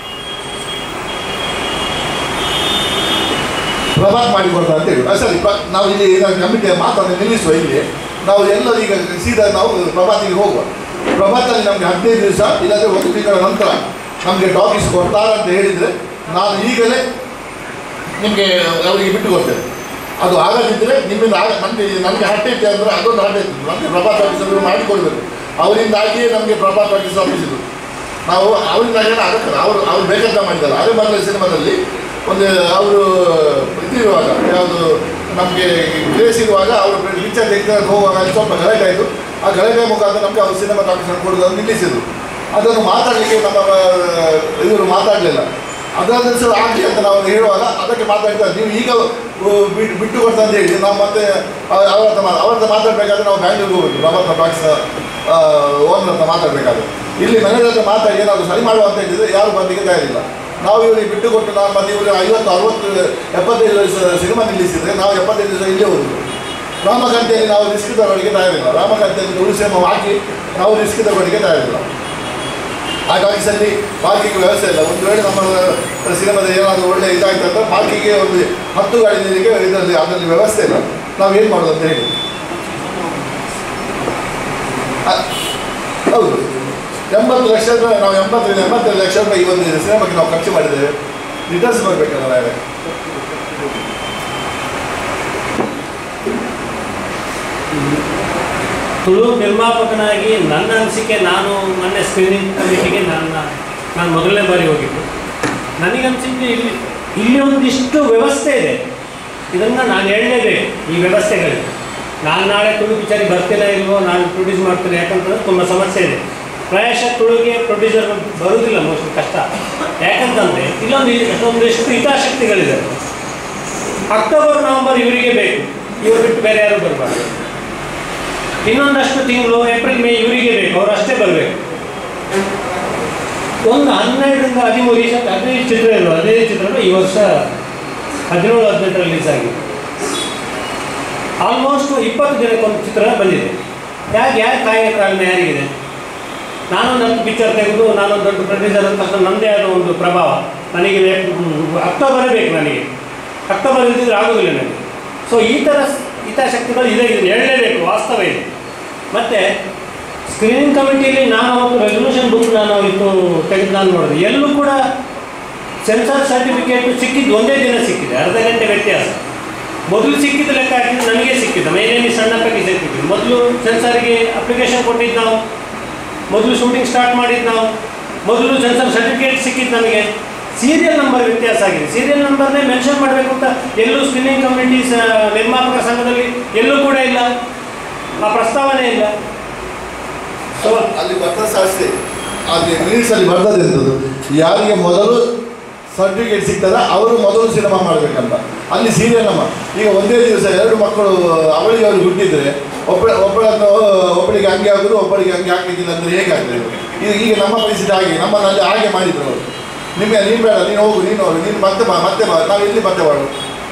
S1: ಪ್ರಭಾತ್ ಮಾಡಿ ಕೊಡ್ತಾ ಅಂತ ಹೇಳಿ ಸರಿ ಪ್ರ- ನಾವು ಇಲ್ಲಿ ಏನಾದ್ರು ಕಮಿಟಿಯ ಮಾತನ್ನು ನಿಲ್ಲಿಸುವ ಇಲ್ಲಿ ನಾವು ಎಲ್ಲರೂ ಈಗ ಸೀದಾ ನಾವು ಪ್ರಭಾತಿಗೆ ಹೋಗುವ ಪ್ರಭಾತಲ್ಲಿ ನಮಗೆ ಹದಿನೈದು ದಿವಸ ಇಲ್ಲಾಂದರೆ ಒಂದು ತಿಂಗಳ ನಂತರ ನಮಗೆ ಟಾಕೀಸ್ ಕೊಡ್ತಾರ ಅಂತ ಹೇಳಿದರೆ ನಾನು ಈಗಲೇ ನಿಮಗೆ ಅವರಿಗೆ ಬಿಟ್ಟು ಕೊಡ್ತೇನೆ ಅದು ಆಗದಿದ್ದರೆ ನಿಮ್ಮಿಂದ ಆಗ ನನಗೆ ನನಗೆ ಹರಟೆ ಇದೆ ಅಂದರೆ ಅದೊಂದು ಹರಟೆ ಇತ್ತು ನಮಗೆ ಪ್ರಭಾತ್ ಆಫೀಸಲ್ಲಿ ಮಾಡಿಕೊಡ್ಬೇಕು ಅವರಿಂದಾಗಿಯೇ ನಮಗೆ ಪ್ರಭಾತ್ ಆಫೀಸ್ ಆಫೀಸಿದ್ದು ನಾವು ಅವರಿಂದಾಗಿ ಆಗಕ್ಕಲ್ಲ ಅವರು ಅವ್ರು ಬೇಕಂತ ಮಾಡಿದ್ದಾರೆ ಅದೇ ಮೊದಲ ಸಿನಿಮಾದಲ್ಲಿ ಒಂದು ಅವರು ಇದಿರುವಾಗ ಯಾವುದು ನಮಗೆ ಕ್ರೇಸ್ ಇರುವಾಗ ಅವರು ಪಿಕ್ಚರ್ ತೆಗೆದು ಹೋಗುವಾಗ ಅಲ್ಲಿ ಸ್ವಲ್ಪ ಗಲಾಟೆ ಆಯಿತು ಆ ಗಲಾಟೆ ಮುಖಾಂತರ ನಮಗೆ ಅವರು ಸಿನಿಮಾ ಟಾಕೀಸನ್ನು ಕೊಡೋದನ್ನು ನಿಲ್ಲಿಸಿದ್ರು ಅದನ್ನು ಮಾತಾಡಲಿಕ್ಕೆ ನಮ್ಮ ಆ, ಇವರು ಮಾತಾಡಲಿಲ್ಲ ಅದಾದ ಸರ್ ಆಗಲಿ ಅಂತ ನಾವು ಹೇಳುವಾಗ ಅದಕ್ಕೆ ಮಾತಾಡ್ತಾರೆ ನೀವು ಈಗ ಆ, ಬಿಟ್ಟು ಬಿಟ್ಟು ಕೊಡ್ತಾ ಅಂತ ಹೇಳಿ ನಾವು ಮತ್ತೆ ಅವ- ಅವ್ರ ಹತ್ರ ಮಾ- ಅವ್ರ ಹತ್ರ ಮಾತಾಡಬೇಕಾದ್ರೆ ನಾವು ಬ್ಯಾಂಗ್ಳೂರ್ಗೆ ಹೋಗ್ಬೇಕು ಪ್ರಭಾತ ಟಾಕ್ಸ್ ಓನರ್ ಹತ್ರ ಮಾತಾಡಬೇಕಾದ್ರೆ ಇಲ್ಲಿ ಮ್ಯಾನೇಜರ್ ಹತ್ರ ಮಾತಾಡಿ ಏನಾದರೂ ಸರಿ ಮಾಡುವ ಅಂತ ಹೇಳಿದರೆ ಯಾರು ಬಂದಿಗೆ ತಯಾರಿಲ್ಲ ನಾವು ಇವರಿಗೆ ಬಿಟ್ಟು ಕೊಟ್ಟು ನಾವು ಮತ್ತೆ ಇವರು ಐವತ್ತು ಅರವತ್ತು ಎಪ್ಪತ್ತೈದು ವರ್ಷ ಸಿನಿಮಾ ನಿಲ್ಲಿಸಿದರೆ ನಾವು ಎಪ್ಪತ್ತೈದು ದಿವಸ ಇಲ್ಲೇ ಹೋಗುದು ರಾಮಕಾಂತಿಯಲ್ಲಿ ನಾವು ರಿಸ್ಕ್ ತಗೊಳ್ಳಿಕ್ಕೆ ತಯಾರಿಲ್ಲ ರಾಮಕಾಂತಿಯಲ್ಲಿ ತುಳಸಿ ಎಂಬ ಹಾಕಿ ನಾವು ರಿಸ್ಕ್ ತಗೊಳ್ಳಿಕ್ಕೆ ತಯಾರಿಲ್ಲ ಆ ಟಾಕೀಸಲ್ಲಿ ಪಾರ್ಕಿಂಗ್ ವ್ಯವಸ್ಥೆ ಇಲ್ಲ ಒಂದು ವೇಳೆ ನಮ್ಮ ಸಿನಿಮಾದ ಏನಾದರೂ ಒಳ್ಳೆ ಇದಾಯ್ತು ಅಂತ ಪಾರ್ಕಿಂಗ್ಗೆ ಒಂದು ಹತ್ತು ಗಾಡಿ ನಿಲ್ಲಿಗೆ ಇದರಲ್ಲಿ ಅದರಲ್ಲಿ ವ್ಯವಸ್ಥೆ ಇಲ್ಲ ನಾವು ಏನು ಮಾಡೋದು ಅಂತ ಹೇಳಿ ಅ- ಹೌದು ಎಂಬತ್ತು ಲಕ್ಷ ರೂಪಾಯಿ ನಾವು ಎಂಬತ್ತರಿಂದ ಎಂಬತ್ತೈದು ಲಕ್ಷ ರೂಪಾಯಿ ಈ ಒಂದು ಸಿನಿಮಾಕ್ಕೆ ನಾವು ಖರ್ಚು ಮಾಡಿದ್ದೇವೆ ರಿಟರ್ನ್ಸ್ ಬರಬೇಕಲ್ಲ ನಾವೇ
S2: ತುಳು ನಿರ್ಮಾಪಕನಾಗಿ ನನ್ನ ಅನಿಸಿಕೆ ನಾನು ಮೊನ್ನೆ ಸ್ಕ್ರೀನಿಂಗ್ ಕಮಿಟಿಗೆ ನನ್ನ ನಾನು ಮೊದಲನೇ ಬಾರಿ ಹೋಗಿದ್ದು ನನಗನ್ಸಿದ್ದು ಇಲ್ಲಿ ಇಲ್ಲಿ ಒಂದಿಷ್ಟು ವ್ಯವಸ್ಥೆ ಇದೆ ಇದನ್ನು ನಾನು ಹೇಳಲೇಬೇಕು ಈ ವ್ಯವಸ್ಥೆಗಳಿಗೆ ನಾನು ನಾಳೆ ತುಳು ಪಿಕ್ಚರಿಗೆ ಬರ್ತೀನೋ ಇಲ್ವೋ ನಾನು ಪ್ರೊಡ್ಯೂಸ್ ಮಾಡ್ತೀನಿ ಯಾಕಂತಂದ್ರೆ ತುಂಬ ಸಮಸ್ಯೆ ಇದೆ ಪ್ರಾಯಶಃ ತುಳುಗೆ ಪ್ರೊಡ್ಯೂಸರ್ ಬರುವುದಿಲ್ಲ ಮೋಸ್ಟ್ಲಿ ಕಷ್ಟ ಯಾಕಂತಂದರೆ ಇಲ್ಲೊಂದು ಒಂದಿಷ್ಟು ಹಿತಾಸಕ್ತಿಗಳಿದೆ ಅಕ್ಟೋಬರ್ ನವಂಬರ್ ಇವರಿಗೆ ಬೇಕು ಇವರು ಬಿಟ್ಟು ಬೇರೆ ಯಾರು ಬರಬಾರ್ದು ಇನ್ನೊಂದಷ್ಟು ತಿಂಗಳು ಏಪ್ರಿಲ್ ಮೇ ಇವರಿಗೆ ಬೇಕು ಅವರು ಅಷ್ಟೇ ಬರಬೇಕು ಒಂದು ಹನ್ನೆರಡರಿಂದ ಹದಿಮೂರು ಈ ಸತಿ ಹದಿನೈದು ಚಿತ್ರ ಇರುವ ಹದಿನೈದು ಚಿತ್ರಗಳು ಈ ವರ್ಷ ಹದಿನೇಳು ಹದಿನೆಂಟು ರಿಲೀಸ್ ಆಗಿದೆ ಆಲ್ಮೋಸ್ಟ್ ಇಪ್ಪತ್ತು ದಿನಕ್ಕೊಂದು ಚಿತ್ರ ಬಂದಿದೆ ಯಾಕೆ ಯಾರು ಕಾಯಿಲೆ ಕಾರಣ ಯಾರಿಗಿದೆ ನಾನೊಂದು ಹತ್ತು ಪಿಕ್ಚರ್ ತೆಗೆದು ನಾನೊಂದು ದೊಡ್ಡ ಪ್ರೊಡ್ಯೂಸರ್ ಅಂತ ತಕ್ಷಣ ನನ್ನದೇ ಆದ ಒಂದು ಪ್ರಭಾವ ನನಗೆ ಬೇಕು ಅಕ್ಟೋಬರೇ ಬೇಕು ನನಗೆ ಅಕ್ಟೋಬರ್ ಇಲ್ದಿದ್ರೆ ಆಗೋದಿಲ್ಲ ನನಗೆ ಸೊ ಈ ಥರ ಹಿತಾಸಕ್ತಿಗಳು ಇದೆ ಇದನ್ನು ಹೇಳಲೇಬೇಕು ವಾಸ್ತವ ಇದೆ ಮತ್ತು ಸ್ಕ್ರೀನಿಂಗ್ ಕಮಿಟಿಯಲ್ಲಿ ನಾನು ಅವತ್ತು ರೆಸಲ್ಯೂಷನ್ ಬುಕ್ ನಾನು ಅವತ್ತು ತೆಗೆದು ನಾನು ನೋಡಿದೆ ಎಲ್ಲೂ ಕೂಡ ಸೆನ್ಸಾರ್ ಸರ್ಟಿಫಿಕೇಟ್ ಸಿಕ್ಕಿದ್ದು ಒಂದೇ ದಿನ ಸಿಕ್ಕಿದೆ ಅರ್ಧ ಗಂಟೆ ವ್ಯತ್ಯಾಸ ಮೊದಲು ಸಿಕ್ಕಿದ ಲೆಕ್ಕ ಹಾಕಿದ್ದು ನನಗೆ ಸಿಕ್ಕಿದ್ದು ಮೇಲೇನಿ ಸಣ್ಣ ಪೈಕಿ ಸಿಕ್ಕಿದ್ದು ಮೊದಲು ಸೆನ್ಸಾರಿಗೆ ಅಪ್ಲಿಕೇಶನ್ ಕೊಟ್ಟಿದ್ದು ನಾವು ಮೊದಲು ಶೂಟಿಂಗ್ ಸ್ಟಾರ್ಟ್ ಮಾಡಿದ್ದು ನಾವು ಮೊದಲು ಸೆನ್ಸರ್ ಸರ್ಟಿಫಿಕೇಟ್ ಸಿಕ್ಕಿದ್ದು ನನಗೆ ಸೀರಿಯಲ್ ನಂಬರ್ ವ್ಯತ್ಯಾಸ ಆಗಿದೆ ಸೀರಿಯಲ್ ನಂಬರ್ನೇ ಮೆನ್ಷನ್ ಮಾಡಬೇಕು ಅಂತ ಎಲ್ಲೂ ಸ್ಕ್ರೀನಿಂಗ್ ಕಮಿಟೀಸ್ ನಿರ್ಮಾಪಕ ಸಂಘದಲ್ಲಿ ಎಲ್ಲೂ ಕೂಡ ಇಲ್ಲ ಆ ಪ್ರಸ್ತಾವನೆ ಇಲ್ಲ ಸೊ
S1: ಅಲ್ಲಿ ಬರ್ತದೆ ಶಾಸ್ತ್ರಿ ಅಲ್ಲಿ ಮಿನಿಟ್ಸ್ ಅಲ್ಲಿ ಬರ್ತದೆ ಎಂಥದ್ದು ಯಾರಿಗೆ ಮೊದಲು ಸರ್ಟಿಫಿಕೇಟ್ ಸಿಗ್ತದ ಅವರು ಮೊದಲು ಸಿನಿಮಾ ಮಾಡಬೇಕಂತ ಅಲ್ಲಿ ಸೀರಿಯಲ್ ನಮ್ಮ ಈಗ ಒಂದೇ ದಿವಸ ಎರಡು ಮಕ್ಕಳು ಅವಳಿಗೆ ಅವರು ಹುಟ್ಟಿದ್ರೆ ಒಬ್ಬ ಒಬ್ಬಳನ್ನು ಒಬ್ಬಳಿಗೆ ಹಂಗೆ ಆಗೋದು ಒಬ್ಬಳಿಗೆ ಹಂಗೆ ಹಾಕ್ಲಿಕ್ಕಿಲ್ಲ ಅಂದರೆ ಹೇಗಾಗ್ತದೆ ಈಗ ಈಗ ನಮ್ಮ ಪರಿಸ್ಥಿತಿ ಹಾಗೆ ನಮ್ಮಲ್ಲಿ ಹಾಗೆ ಮಾಡಿದ್ರು ಅವರು ನಿಮಗೆ ನೀನು ಬೇಡ ನೀನು ಹೋಗು ನೀನು ಹೋಗು ನೀನು ಮತ್ತೆ ಬಾ ಮತ್ತೆ ಬಾ ನಾವು ಎಲ್ಲಿ ಮತ್ತೆ ಮಾಡು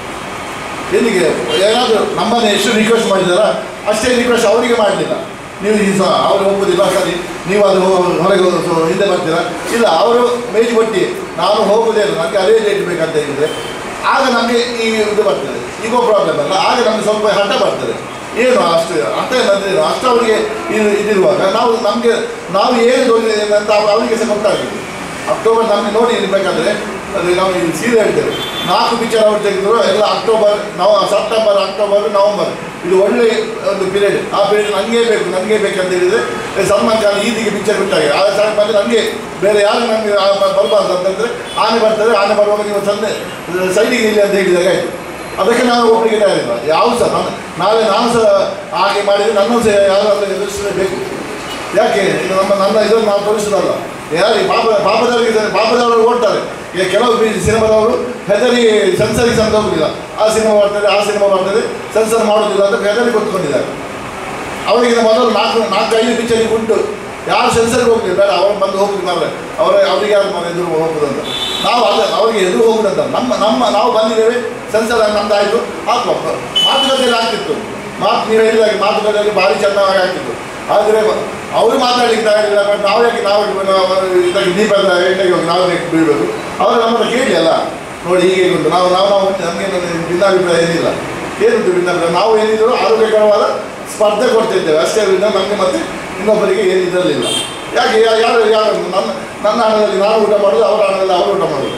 S1: ಎಲ್ಲಿಗೆ ಏನಾದರೂ ನಮ್ಮನ್ನು ಎಷ್ಟು ರಿಕ್ವೆಸ್ಟ್ ಮಾಡಿದಾರ ಅಷ್ಟೇ ರಿಕ್ವೆಸ್ಟ್ ಅವರಿಗೆ ಮಾಡಲಿಲ್ಲ ನೀವು ಈ ಸಹ ಅವ್ರು ಒಪ್ಪುದಿಲ್ಲ ಸರಿ ನೀವು ಅದು ಹೊ- ಹೊರಗೆ ಹೊ- ಹೊ- ಹಿಂದೆ ಬರ್ತೀರಾ ಇಲ್ಲ ಅವರು ಮೇಜು ಕೊಟ್ಟು ನಾನು ಹೋಗುವುದೇ ಇಲ್ಲ ನನಗೆ ಅದೇ ಡೇಟ್ ಬೇಕಂತ ಹೇಳಿದರೆ ಆಗ ನಮಗೆ ಈ ಇದು ಬರ್ತದೆ ಈಗೋ ಪ್ರಾಬ್ಲಮ್ ಅಲ್ಲ ಆಗ ನಮಗೆ ಸ್ವಲ್ಪ ಹಠ ಬರ್ತದೆ ಏನು ಅಷ್ಟು ಹಠ ಏನಂದ್ರೆ ಏನು ಅಷ್ಟು ಅವರಿಗೆ ಇದು ಇದಿರುವಾಗ ನಾವು ನಮಗೆ ನಾವು ಏನು ದೊಡ್ಡ ಅಂತ ಅವರಿಗೆ ಸಹ ಗೊತ್ತಾಗಿದೆ ಅಕ್ಟೋಬರ್ ನಮಗೆ ನೋಡಿ ಇರಬೇಕಾದ್ರೆ ಅದು ನಾವು ಇಲ್ಲಿ ಸೀರೆ ಹೇಳ್ತೇವೆ ನಾಲ್ಕು ಪಿಕ್ಚರ್ ಅವ್ರು ತೆಗೆದ್ರು ಎಲ್ಲ ಅಕ್ಟೋಬರ್ ನವ ಸೆಪ್ಟೆಂಬರ್ ಅಕ್ಟೋಬರ್ ನವಂಬರ್ ಇದು ಒಳ್ಳೆ ಒಂದು ಪೀರಿಯಡ್ ಆ ಪೀರಿಯಡ್ ನನಗೆ ಬೇಕು ನನಗೆ ಬೇಕಂತ ಹೇಳಿದರೆ ಸಲ್ಮಾನ್ ಖಾನ್ ಈದಿಗೆ ಪಿಕ್ಚರ್ ಬಿಟ್ಟಾಗೆ ಆ ಸಲ ಬಂದರೆ ನನಗೆ ಬೇರೆ ಯಾರು ನನಗೆ ಬರಬಾರ್ದು ಅಂತಂದರೆ ಆನೆ ಬರ್ತದೆ ಆನೆ ಬರುವಾಗ ನೀವು ತಂದೆ ಸೈಡಿಗೆ ಇಲ್ಲಿ ಅಂತ ಹೇಳಿದಾಗ ಆಯಿತು ಅದಕ್ಕೆ ನಾನು ಒಬ್ಬರಿಗೆ ತಯಾರಿಲ್ಲ ಯಾವ ಸಹ ನಾನು ನಾಳೆ ನಾನು ಸಹ ಹಾಗೆ ಮಾಡಿದರೆ ನನ್ನೂ ಸಹ ಯಾರಾದರೂ ಎದುರಿಸಲೇಬೇಕು ಯಾಕೆ ಇದು ನಮ್ಮ ನನ್ನ ಇದನ್ನು ನಾವು ತೋರಿಸೋದಲ್ಲ ಯಾರು ಈ ಪಾಪ ಪಾಪದವರಿಗೆ ಪಾಪದವರು ಓಡ್ತಾರೆ ಈಗ ಕೆಲವು ಬಿ- ಸಿನಿಮಾದವರು ಹೆದರಿ ಸೆನ್ಸರಿಗೆ ಸಂತ ಹೋಗುದಿಲ್ಲ ಆ ಸಿನಿಮಾ ಬರ್ತದೆ ಆ ಸಿನಿಮಾ ಬರ್ತದೆ ಸೆನ್ಸರ್ ಮಾಡೋದಿಲ್ಲ ಅಂತ ಹೆದರಿ ಕೂತ್ಕೊಂಡಿದ್ದಾರೆ ಅವರಿಗೆ ಮೊದಲು ನಾಲ್ಕು ನಾಲ್ಕು ಐದು ಪಿಕ್ಚರಿಗೆ ಉಂಟು ಯಾರು ಸೆನ್ಸರ್ಗೆ ಹೋಗ್ಲಿಲ್ಲ ಬೇಡ ಅವ್ರು ಬಂದು ಹೋಗುದು ಮಾರ್ರೆ ಅವರ ಅವರಿಗೆ ಯಾರು ಮನೆ ಎದುರು ಹೋಗುದಂತ ನಾವು ಅದ ಅವರಿಗೆ ಎದುರು ಹೋಗುದಂತ ನಮ್ಮ ನಮ್ಮ ನಾವು ಬಂದಿದ್ದೇವೆ ಸೆನ್ಸರ್ ನಮ್ದು ಆಯಿತು ಹಾಕುವ ಮಾತುಕತೆಯಲ್ಲಿ ಆಗ್ತಿತ್ತು ಮಾತು ನೀವು ಹೇಳಿದಾಗೆ ಮಾತುಕತೆಯಲ್ಲಿ ಭಾರಿ ಚೆನ್ನಾಗಿ ಆಗ್ತಿತ್ತು ಆದರೆ ಅವರು ಮಾತಾಡಲಿಕ್ಕೆ ತಯಾರಿಲ್ಲ but ನಾವು ಯಾಕೆ ನಾವು ಇದಕ್ಕೆ ದೀಪದ ಎಣ್ಣೆಗೆ ಹೋಗಿ ನಾವು ಯಾಕೆ ಬೀಳಬೇಕು ಅವರು ನಮ್ಮನ್ನು ಕೇಳಿ ಅಲ್ಲ ನೋಡಿ ಹೀಗೆ ಉಂಟು ನಾವು ನಾವು ನಾವು ನಮಗೆ ಭಿನ್ನಾಭಿಪ್ರಾಯ ಏನಿಲ್ಲ ಏನುಂಟು ಭಿನ್ನಾಭಿಪ್ರಾಯ ನಾವು ಏನಿದ್ರು ಆರೋಗ್ಯಕರವಾದ ಸ್ಪರ್ಧೆ ಕೊಡ್ತಿದ್ದೇವೆ ಅಷ್ಟೇ ವಿನ ನಮಗೆ ಮತ್ತೆ ಇನ್ನೊಬ್ಬರಿಗೆ ಏನು ಇದರಲಿಲ್ಲ ಯಾಕೆ ಯಾ- ಯಾರು ಯಾರು ನನ್ನ ನನ್ನ ಹಣದಲ್ಲಿ ನಾನು ಊಟ ಮಾಡೋದು ಅವರ ಹಣದಲ್ಲಿ ಅವರು ಊಟ ಮಾಡೋದು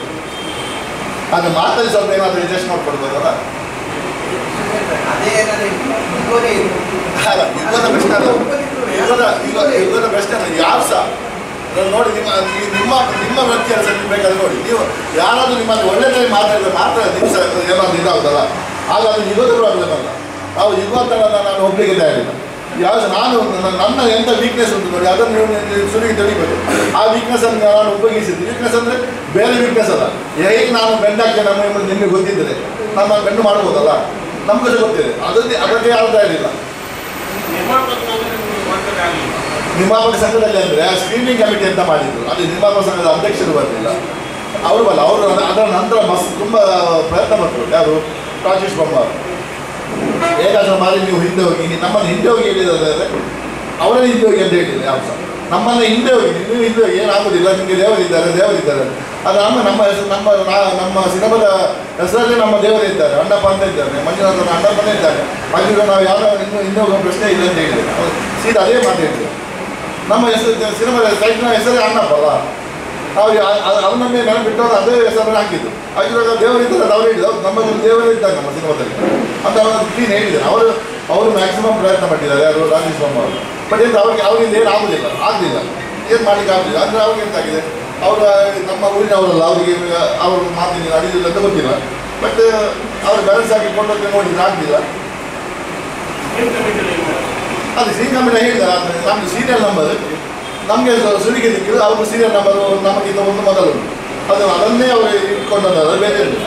S1: ಹಾಗೆ ಮಾತಲ್ಲಿ ಸ್ವಲ್ಪ ಏನಾದರೂ ಅಡ್ಜಸ್ಟ್ ಮಾಡ್ಕೊಡ್ಬೋದಲ್ಲ
S7: ಅದೇ ಏನಾದ್ರೆ ಇಗೋನೇ ಇದು.
S1: ಅಲ್ಲ, ಯುಗದ ಪ್ರಶ್ನೆ ಅಲ್ಲ ಯುಗದ ಯುಗ ಯುಗದ ಪ್ರಶ್ನೆ ಅಲ್ಲ ಯಾರು ಸಹ ನಾನು ನೋಡಿ ನಿಮ್ಮ ಈ- ನಿಮ್ಮ ನಿಮ್ಮ ವೃತ್ತಿಯ ಬೇಕಾದ್ರೆ ನೋಡಿ ನೀವು ಯಾರಾದರೂ ನಿಮ್ಮಲ್ಲಿ ಒಳ್ಳೆದಾಗಿ ಮಾತಾಡಿದ್ರೆ ಮಾತ್ರ ನೀವು ಸಹ ಏನಾದರೂ ಇದಾಗುತ್ತಲ್ಲ ಆಗ ಅದು ಯುಗದ ಪ್ರಾಬ್ಲಮ್ ಅಲ್ಲ ನಾವು ಯುಗ ಅಂತ ನಾನು ನಾನು ಒಬ್ಬರಿಗೆ ತಯಾರಿಲ್ಲ ಯಾವ ನಾನು ನನ್ನ- ನನ್ನ ಎಂಥ ವೀಕ್ನೆಸ್ ಉಂಟು ನೋಡಿ ಅದನ್ನು ನೀವು ನೀವು ಸುಲಿಗೆ ತಿಳಿಬೇಕು ಆ ವೀಕ್ನೆಸ್ ಅನ್ನು ನಾನು ಉಪಯೋಗಿಸಿದ್ದು ವೀಕ್ನೆಸ್ ಅಂದರೆ ಬೇರೆ ವೀಕ್ನೆಸ್ ಅಲ್ಲ ಹೇಗೆ ನಾನು ಬೆಂಡ್ ಆಗ್ತೇನೆ ನಮ್ಮ ಎಂಬುದು ನಿಮಗೆ ಗೊತ್ತಿದ್ದರೆ ನಾನು ಬೆಂಡು ಮಾಡ್ಬೋದಲ್ಲ ನಮಗೂ ಸಹ ಗೊತ್ತಿದೆ ಅದಕ್ಕೆ ಅದಕ್ಕೆ ಯಾರು ತಯಾರಿಲ್ಲ ನಿರ್ಮಾಪಕ ಸಂಘದಲ್ಲಿ ಅಂದರೆ ಸ್ಕ್ರೀನಿಂಗ್ ಕಮಿಟಿ ಅಂತ ಮಾಡಿದ್ರು ಅಲ್ಲಿ ನಿರ್ಮಾಪಕ ಸಂಘದ ಅಧ್ಯಕ್ಷರು ಬರಲಿಲ್ಲ ಅವರು ಬಲ್ಲ ಅವರು ಅದ- ಅದರ ನಂತರ ಮಸ್ ತುಂಬ ಪ್ರಯತ್ನ ಪಟ್ಟರು ಯಾರು ರಾಜೇಶ್ ಬೊಮ್ಮಾರು ಹೇಗಾದರೂ ಮಾಡಿ ನೀವು ಹಿಂದೆ ಹೋಗಿ ನೀವು ನಮ್ಮನ್ನು ಹಿಂದೆ ಹೋಗಿ ಹೇಳಿದ್ರೆ ಅವರೇ ಹಿಂದೆ ಹೋಗಿ ಅಂತ ಹೇಳಿಲ್ಲ ಯಾವ ಸಹ ನಮ್ಮನ್ನು ಹಿಂದೆ ಹೋಗಿ ನೀವು ಹಿಂದೆ ಹೋಗಿ ಏನಾಗೋದಿಲ್ಲ ನಿಮಗೆ ದೇವರಿದ್ದಾರೆ ದೇವರಿದ್ದಾರೆ ಅದು ನಮ್ಮ ನಮ್ಮ ಹೆಸರು ನಮ್ಮ ನಾ- ನಮ್ಮ ಸಿನಿಮಾದ ಹೆಸರಲ್ಲಿ ನಮ್ಮ ದೇವರಿದ್ದಾರೆ ಅಣ್ಣಪ್ಪ ಅಂತ ಇದ್ದಾರೆ ಮಂಜುನಾಥನ ಅಣ್ಣಪ್ಪನೇ ಇದ್ದಾರೆ ಹಾಗಿದ್ರೆ ನಾವು ಯಾರು ಇನ್ನೂ ಇನ್ನೂ ಹೋಗೋ ಪ್ರಶ್ನೆ ಇಲ್ಲ ಅಂತ ಹೇಳಿದೆ ಅವ್ರು ಸೀದಾ ಅದೇ ಮಾತು ಹೇಳಿದ್ರು ನಮ್ಮ ಹೆಸರು ಸಿನಿಮಾದ ಸೈಟ್ನ ಹೆಸರೇ ಅಣ್ಣಪ್ಪ ಅಲ್ಲ ನಾವು ಯಾ- ಅ- ಅವನನ್ನೇ ನೆನಪಿಟ್ಟವರು ಅದೇ ಹೆಸರನ್ನು ಹಾಕಿದ್ದು ಹಾಗಿರುವಾಗ ದೇವರು ಇದ್ದಾರೆ ಅವ್ರು ಹೇಳಿದ್ರು ಅವ್ರು ನಮ್ಮ ಒಂದು ದೇವರು ಇದ್ದಾರೆ ನಮ್ಮ ಸಿನಿಮಾದಲ್ಲಿ ಅಂತ ಅವರು ಕ್ಲೀನ್ ಹೇಳಿದ್ದಾರೆ ಅವರು ಅವರು ಮ್ಯಾಕ್ಸಿಮಮ್ ಪ್ರಯತ್ನ ಪಟ್ಟಿದ್ದಾರೆ ಯಾರು ರಾಜೇಶ್ ಬಾಬು ಅವರು ಬಟ್ ಏನು ಅವ್ರಿಗೆ ಅವರಿಂದ ಏನು ಆಗುದಿಲ್ಲ ಆಗಲಿಲ್ಲ ಏನು ಮಾಡ್ಲಿಕ್ಕೆ ಆಗುದಿಲ್ಲ ಅಂದರೆ ಅವ್ರಿಗೆ ಎಂತಾಗಿದೆ ಅವರ ನಮ್ಮ ಊರಿನವರಲ್ಲ ಅವರಿಗೆ ಅವರು ಮಾತಿನ ಅಡಿದಿಲ್ಲ ಅಂತ ಗೊತ್ತಿಲ್ಲ ಬಟ್ ಅವರು ಬ್ಯಾಲೆನ್ಸ್ ಆಗಿ ಕೊಟ್ಟಕ್ಕೆ ನೋಡಿದ್ರೆ ಆಗಲಿಲ್ಲ ಅದು ಶ್ರೀಕಂಠ ಹೇಳಿದ್ದಾರೆ ಆದರೆ ನಮ್ಮದು ಸೀರಿಯಲ್ ನಂಬರ್ ನಮಗೆ ಸುಲಿಗೆ ಸಿಕ್ಕಿದ್ದು ಅವ್ರ ಸೀರಿಯಲ್ ನಂಬರು ನಮಗಿಂತ ಒಂದು ಮೊದಲು ಅದು ಅದನ್ನೇ ಅವರು ಇಟ್ಕೊಂಡದ್ದು ಬೇರೆ ಇಲ್ಲ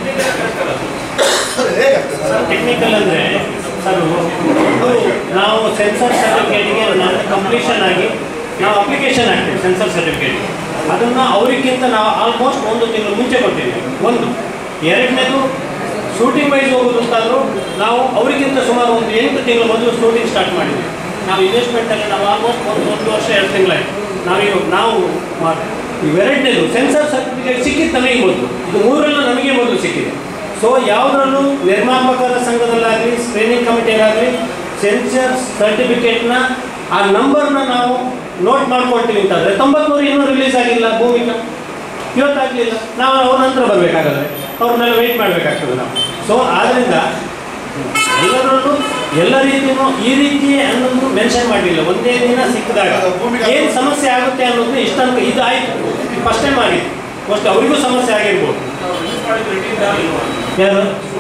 S1: ಅದು ಹೇಗಾಗ್ತದೆ ಸರ್?
S2: ಟೆಕ್ನಿಕಲ್ ಅಂದರೆ ಸರ್ ಒಂದು ನಾವು ಸೆನ್ಸರ್ ಸರ್ಟಿಫಿಕೇಟ್ಗೆ ಕಂಪ್ಲೀಷನ್ ಆಗಿ ನಾವು ಅಪ್ಲಿಕೇಶನ್ ಹಾಕ್ತೀವಿ ಸೆನ್ಸರ್ ಸರ್ಟಿಫಿಕೇಟ್ ಅದನ್ನು ಅವರಿಗಿಂತ ನಾವು ಆಲ್ಮೋಸ್ಟ್ ಒಂದು ತಿಂಗಳು ಮುಂಚೆ ಕೊಡ್ತೀವಿ ಒಂದು ಎರಡನೇದು ಶೂಟಿಂಗ್ ವೈಸ್ ಹೋಗೋದು ಅಂತಾದರೂ ನಾವು ಅವರಿಗಿಂತ ಸುಮಾರು ಒಂದು ಎಂಟು ತಿಂಗಳು ಮೊದಲು ಶೂಟಿಂಗ್ ಸ್ಟಾರ್ಟ್ ಮಾಡಿದ್ವಿ ನಾವು ಇನ್ವೆಸ್ಟ್ಮೆಂಟಲ್ಲಿ ನಾವು ಆಲ್ಮೋಸ್ಟ್ ಒಂದು ಒಂದು ವರ್ಷ ಎರಡು ತಿಂಗಳಾಯ್ತು ನಾವೀಗ ನಾವು ಮಾ- ಇವೆರಡನೇದು ಸೆನ್ಸರ್ ಸರ್ಟಿಫಿಕೇಟ್ ಸಿಕ್ಕಿದ್ದು ನಮಗೆ ಮೊದಲು ಇದು ಮೂರಲ್ಲೂ ನಮಗೆ ಮೊದಲು ಸಿಕ್ಕಿದೆ ಸೊ ಯಾವುದರಲ್ಲೂ ನಿರ್ಮಾಪಕರ ಸಂಘದಲ್ಲಾಗಲಿ ಸ್ಕ್ರೀನಿಂಗ್ ಕಮಿಟಿಯಲ್ಲಾಗಲಿ ಸೆನ್ಸರ್ ಸರ್ಟಿಫಿಕೇಟ್ನ ಆ ನಂಬರ್ನ ನಾವು ನೋಟ್ ಮಾಡ್ಕೊಳ್ತೀವಿ ಅಂತಂದರೆ ತೊಂಬತ್ಮೂರು ಇನ್ನೂ ರಿಲೀಸ್ ಆಗಿಲ್ಲ ಭೂಮಿಕ ಇವತ್ತಾಗಲಿಲ್ಲ ನಾವು ಅವ್ರ ನಂತರ ಬರಬೇಕಾಗತ್ತೆ ಅವ್ರನ್ನೆಲ್ಲ ವೆಯ್ಟ್ ಮಾಡಬೇಕಾಗ್ತದೆ ನಾವು ಸೊ ಆದ್ದರಿಂದ ಎಲ್ಲರಲ್ಲೂ ಎಲ್ಲ ರೀತಿಯೂ ಈ ರೀತಿ ಅನ್ನೋದು ಮೆನ್ಷನ್ ಮಾಡಲಿಲ್ಲ ಒಂದೇ ದಿನ ಸಿಕ್ಕಿದಾಗ ಏನು ಸಮಸ್ಯೆ ಆಗುತ್ತೆ ಅನ್ನೋದು ಇಷ್ಟನ್ನು ಇದು ಆಯಿತು ಫಸ್ಟ್ ಟೈಮ್ ಆಗಿತ್ತು ಫಸ್ಟ್ ಅವರಿಗೂ ಸಮಸ್ಯೆ ಆಗಿರ್ಬೋದು ಯಾರು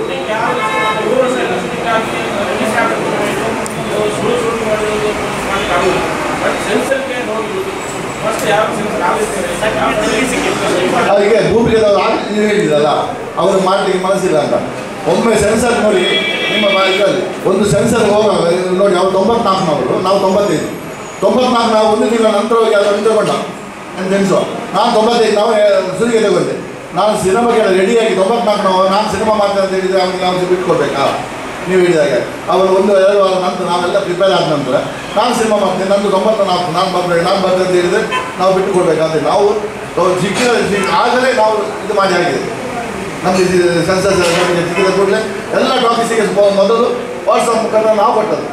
S1: ಅವರಿಗೆ ಭೂಮಿಗೆ ನೀವು ಹೇಳಿದ್ರಲ್ಲ ಅವ್ರಿಗೆ ಮಾಡಲಿಕ್ಕೆ ಮನಸ್ಸಿಲ್ಲ ಅಂತ ಒಮ್ಮೆ ಸೆನ್ಸರ್ ನೋಡಿ ನಿಮ್ಮ ಬಾ- ಇದರಲ್ಲಿ ಒಂದು ಸೆನ್ಸರ್ ಹೋಗುವಾಗ ಇದು ನೋಡಿ ಅವ್ರು ತೊಂಬತ್ನಾಲ್ಕನವರು ನಾವು ತೊಂಬತ್ತೈದು ತೊಂಬತ್ನಾಲ್ಕು ನಾವು ಒಂದು ತಿಂಗಳ ನಂತರ ಹೋಗಿ ಅದನ್ನು ತಗೊಂಡ ನನ್ನ ಫ್ರೆಂಡ್ಸು ನಾನು ತೊಂಬತ್ತೈದು ನಾವು ಸುರಿಗೆ ತಗೊಂಡೆ ನಾನು ಸಿನಿಮಾಗೆಲ್ಲ ರೆಡಿಯಾಗಿ ತೊಂಬತ್ನಾಲ್ಕು ನಾವು ನಾನು ಸಿನಿಮಾ ಮಾಡ್ತೇನೆ ಅಂತ ಹೇಳಿದರೆ ಅವ್ನಿಗೆ ನಾವು ಬಿಟ್ಕೊಡ್ಬೇಕಾ ನೀವು ಹೇಳಿದಾಗ ಅವರು ಒಂದು ಎರಡು ವಾರ ನಂತರ ನಾವೆಲ್ಲ ಪ್ರಿಪೇರ್ ಆದ ನಂತರ ನಾನು ಸಿನಿಮಾ ಮಾಡ್ತೇನೆ ನಂದು ತೊಂಬತ್ತ ನಾಲ್ಕು ನಾನು ಬರಬೇಕು ನಾನು ಬರ್ತೇನೆ ಅಂತ ಹೇಳಿದರೆ ನಾವು ಬಿಟ್ಟು ಕೊಡಬೇಕಾದ್ರೆ ನಾವು ನಾವು ಸಿಕ್ಕಿದ ಸಿಕ್- ಆಗಲೇ ನಾವು ಇದು ಮಾಡಿ ಆಗಿದೆ ನಮಗೆ ಸೆನ್ಸಸ್ ನಮಗೆ ಸಿಕ್ಕಿದ ಕೂಡಲೇ ಎಲ್ಲ ಟಾಪಿಕ್ಸಿಗೆ ಮೊದಲು ವಾಟ್ಸಪ್ ಮುಖಾಂತರ ನಾವು ಕೊಟ್ಟದ್ದು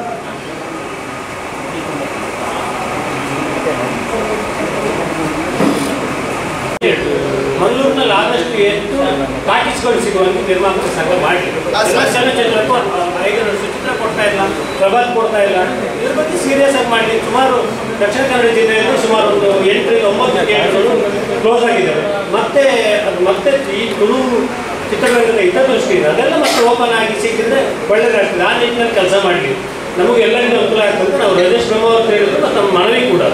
S2: ಮಂಗಳೂರಿನಲ್ಲಿ ಆದಷ್ಟು ಹೆಚ್ಚು ಟಾಕೀಸ್ಗಳು ಸಿಗುವಂತೆ ನಿರ್ಮಾಪಕ ಸಂಘ ಮಾಡಲಿ ಚಲನಚಿತ್ರಕ್ಕೂ ಐದು ಸುಚಿತ್ರ ಕೊಡ್ತಾ ಇಲ್ಲ ಪ್ರಭಾತ್ ಕೊಡ್ತಾ ಇಲ್ಲ ಇದ್ರ ಬಗ್ಗೆ ಸೀರಿಯಸ್ ಆಗಿ ಮಾಡಲಿ ಸುಮಾರು ದಕ್ಷಿಣ ಕನ್ನಡ ಜಿಲ್ಲೆಯಲ್ಲಿ ಸುಮಾರು ಒಂದು ಎಂಟರಿಂದ ಒಂಬತ್ತು ಥಿಯೇಟರ್ಗಳು ಕ್ಲೋಸ್ ಆಗಿದ್ದಾವೆ ಮತ್ತೆ ಅದು ಮತ್ತೆ ಈ ತುಳು ಚಿತ್ರರಂಗದ ಹಿತದೃಷ್ಟಿಯಿಂದ ಅದೆಲ್ಲ ಮತ್ತೆ ಓಪನ್ ಆಗಿ ಸಿಕ್ಕಿದ್ರೆ ಒಳ್ಳೆಯದಾಗ್ತದೆ ಆ ನಿಟ್ಟಿನಲ್ಲಿ ಕೆಲಸ ಮಾಡಲಿ ನಮಗೆ ಎಲ್ಲರಿಗೂ ಅನುಕೂಲ ಆಗ್ತದೆ ನಾವು ರಜೇಶ್ ಬ್ರಹ್ಮ ಅವ್ರು ಹೇಳಿದ್ರು ಮತ್ತು ನಮ್ಮ ಮನವಿ ಕೂಡ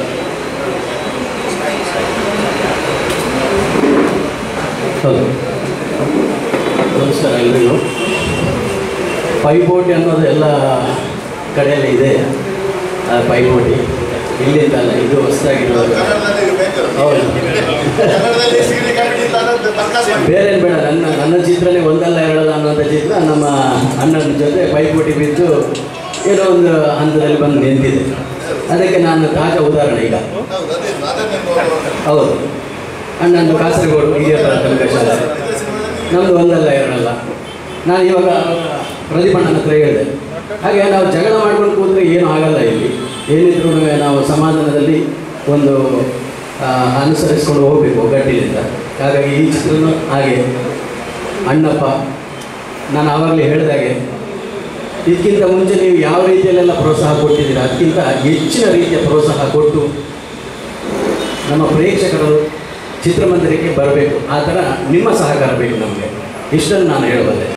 S8: ಹೌದು ನಮಸ್ಕಾರ ಎಲ್ರಿಗೂ ಪೈಪೋಟಿ ಅನ್ನೋದು ಎಲ್ಲ ಕಡೆಯಲ್ಲಿ ಇದೆ ಆ ಪೈಪೋಟಿ ಇಲ್ಲಿಂದ ಅಲ್ಲ ಇದು ಹೊಸದಾಗಿರುವಾಗ ಹೌದು
S1: ಕನ್ನಡದಲ್ಲಿ ಸಿರಿ ಕಮಿಟಿ ಅಂತ ಅನ್ನೋದು ಪ್ರಕಾಶ್ ಮಾಡಿ.
S8: ಬೇರೆ ಬೇಡ ನನ್ನ ನನ್ನ ಚಿತ್ರನೇ ಒಂದಲ್ಲ ಎರಡಲ್ಲ ಅನ್ನೋಂಥ ಚಿತ್ರ ನಮ್ಮ ಅಣ್ಣನ ಜೊತೆ ಪೈಪೋಟಿ ಬಿದ್ದು ಏನೋ ಒಂದು ಹಂತದಲ್ಲಿ ಬಂದು ನಿಂತಿದೆ ಅದಕ್ಕೆ ನಾನು ತಾಜಾ ಉದಾಹರಣೆ ಈಗ
S1: ಹೌದು, ಅದೇ, ಅದನ್ನೇ ನೋಡುವ.
S8: ಹೌದು ಅಣ್ಣಂದು ಕಾಸರಗೋಡು ಹಿರಿಯ ಪ್ರಾಥಮಿಕ ಶಾಲೆ ನಮ್ಮದು ಒಂದಲ್ಲ ಎರಡಲ್ಲ ನಾನು ಇವಾಗ ಪ್ರದೀಪಣ್ಣನ ಹತ್ರ ಹೇಳಿದೆ ಹಾಗೆ ನಾವು ಜಗಳ ಮಾಡ್ಕೊಂಡು ಕೂತ್ರೆ ಏನೂ ಆಗಲ್ಲ ಇಲ್ಲಿ ಏನಿದ್ರು ನಾವು ಸಮಾಧಾನದಲ್ಲಿ ಒಂದು ಆ, ಅನುಸರಿಸ್ಕೊಂಡು ಹೋಗಬೇಕು ಒಗ್ಗಟ್ಟಿನಿಂದ ಹಾಗಾಗಿ ಈ ಚಿತ್ರನೂ ಹಾಗೆ ಅಣ್ಣಪ್ಪ ನಾನು ಆವಾಗಲೇ ಹೇಳಿದಾಗೆ ಇದಕ್ಕಿಂತ ಮುಂಚೆ ನೀವು ಯಾವ ರೀತಿಯಲ್ಲೆಲ್ಲ ಪ್ರೋತ್ಸಾಹ ಕೊಟ್ಟಿದ್ದೀರಾ ಅದಕ್ಕಿಂತ ಹೆಚ್ಚಿನ ರೀತಿಯ ಪ್ರೋತ್ಸಾಹ ಕೊಟ್ಟು ನಮ್ಮ ಪ್ರೇಕ್ಷಕರು ಚಿತ್ರಮಂದಿರಕ್ಕೆ ಬರಬೇಕು ಆ ಥರ ನಿಮ್ಮ ಸಹಕಾರ ಬೇಕು ನಮಗೆ ಇಷ್ಟನ್ನು ನಾನು ಹೇಳಬಲ್ಲೆ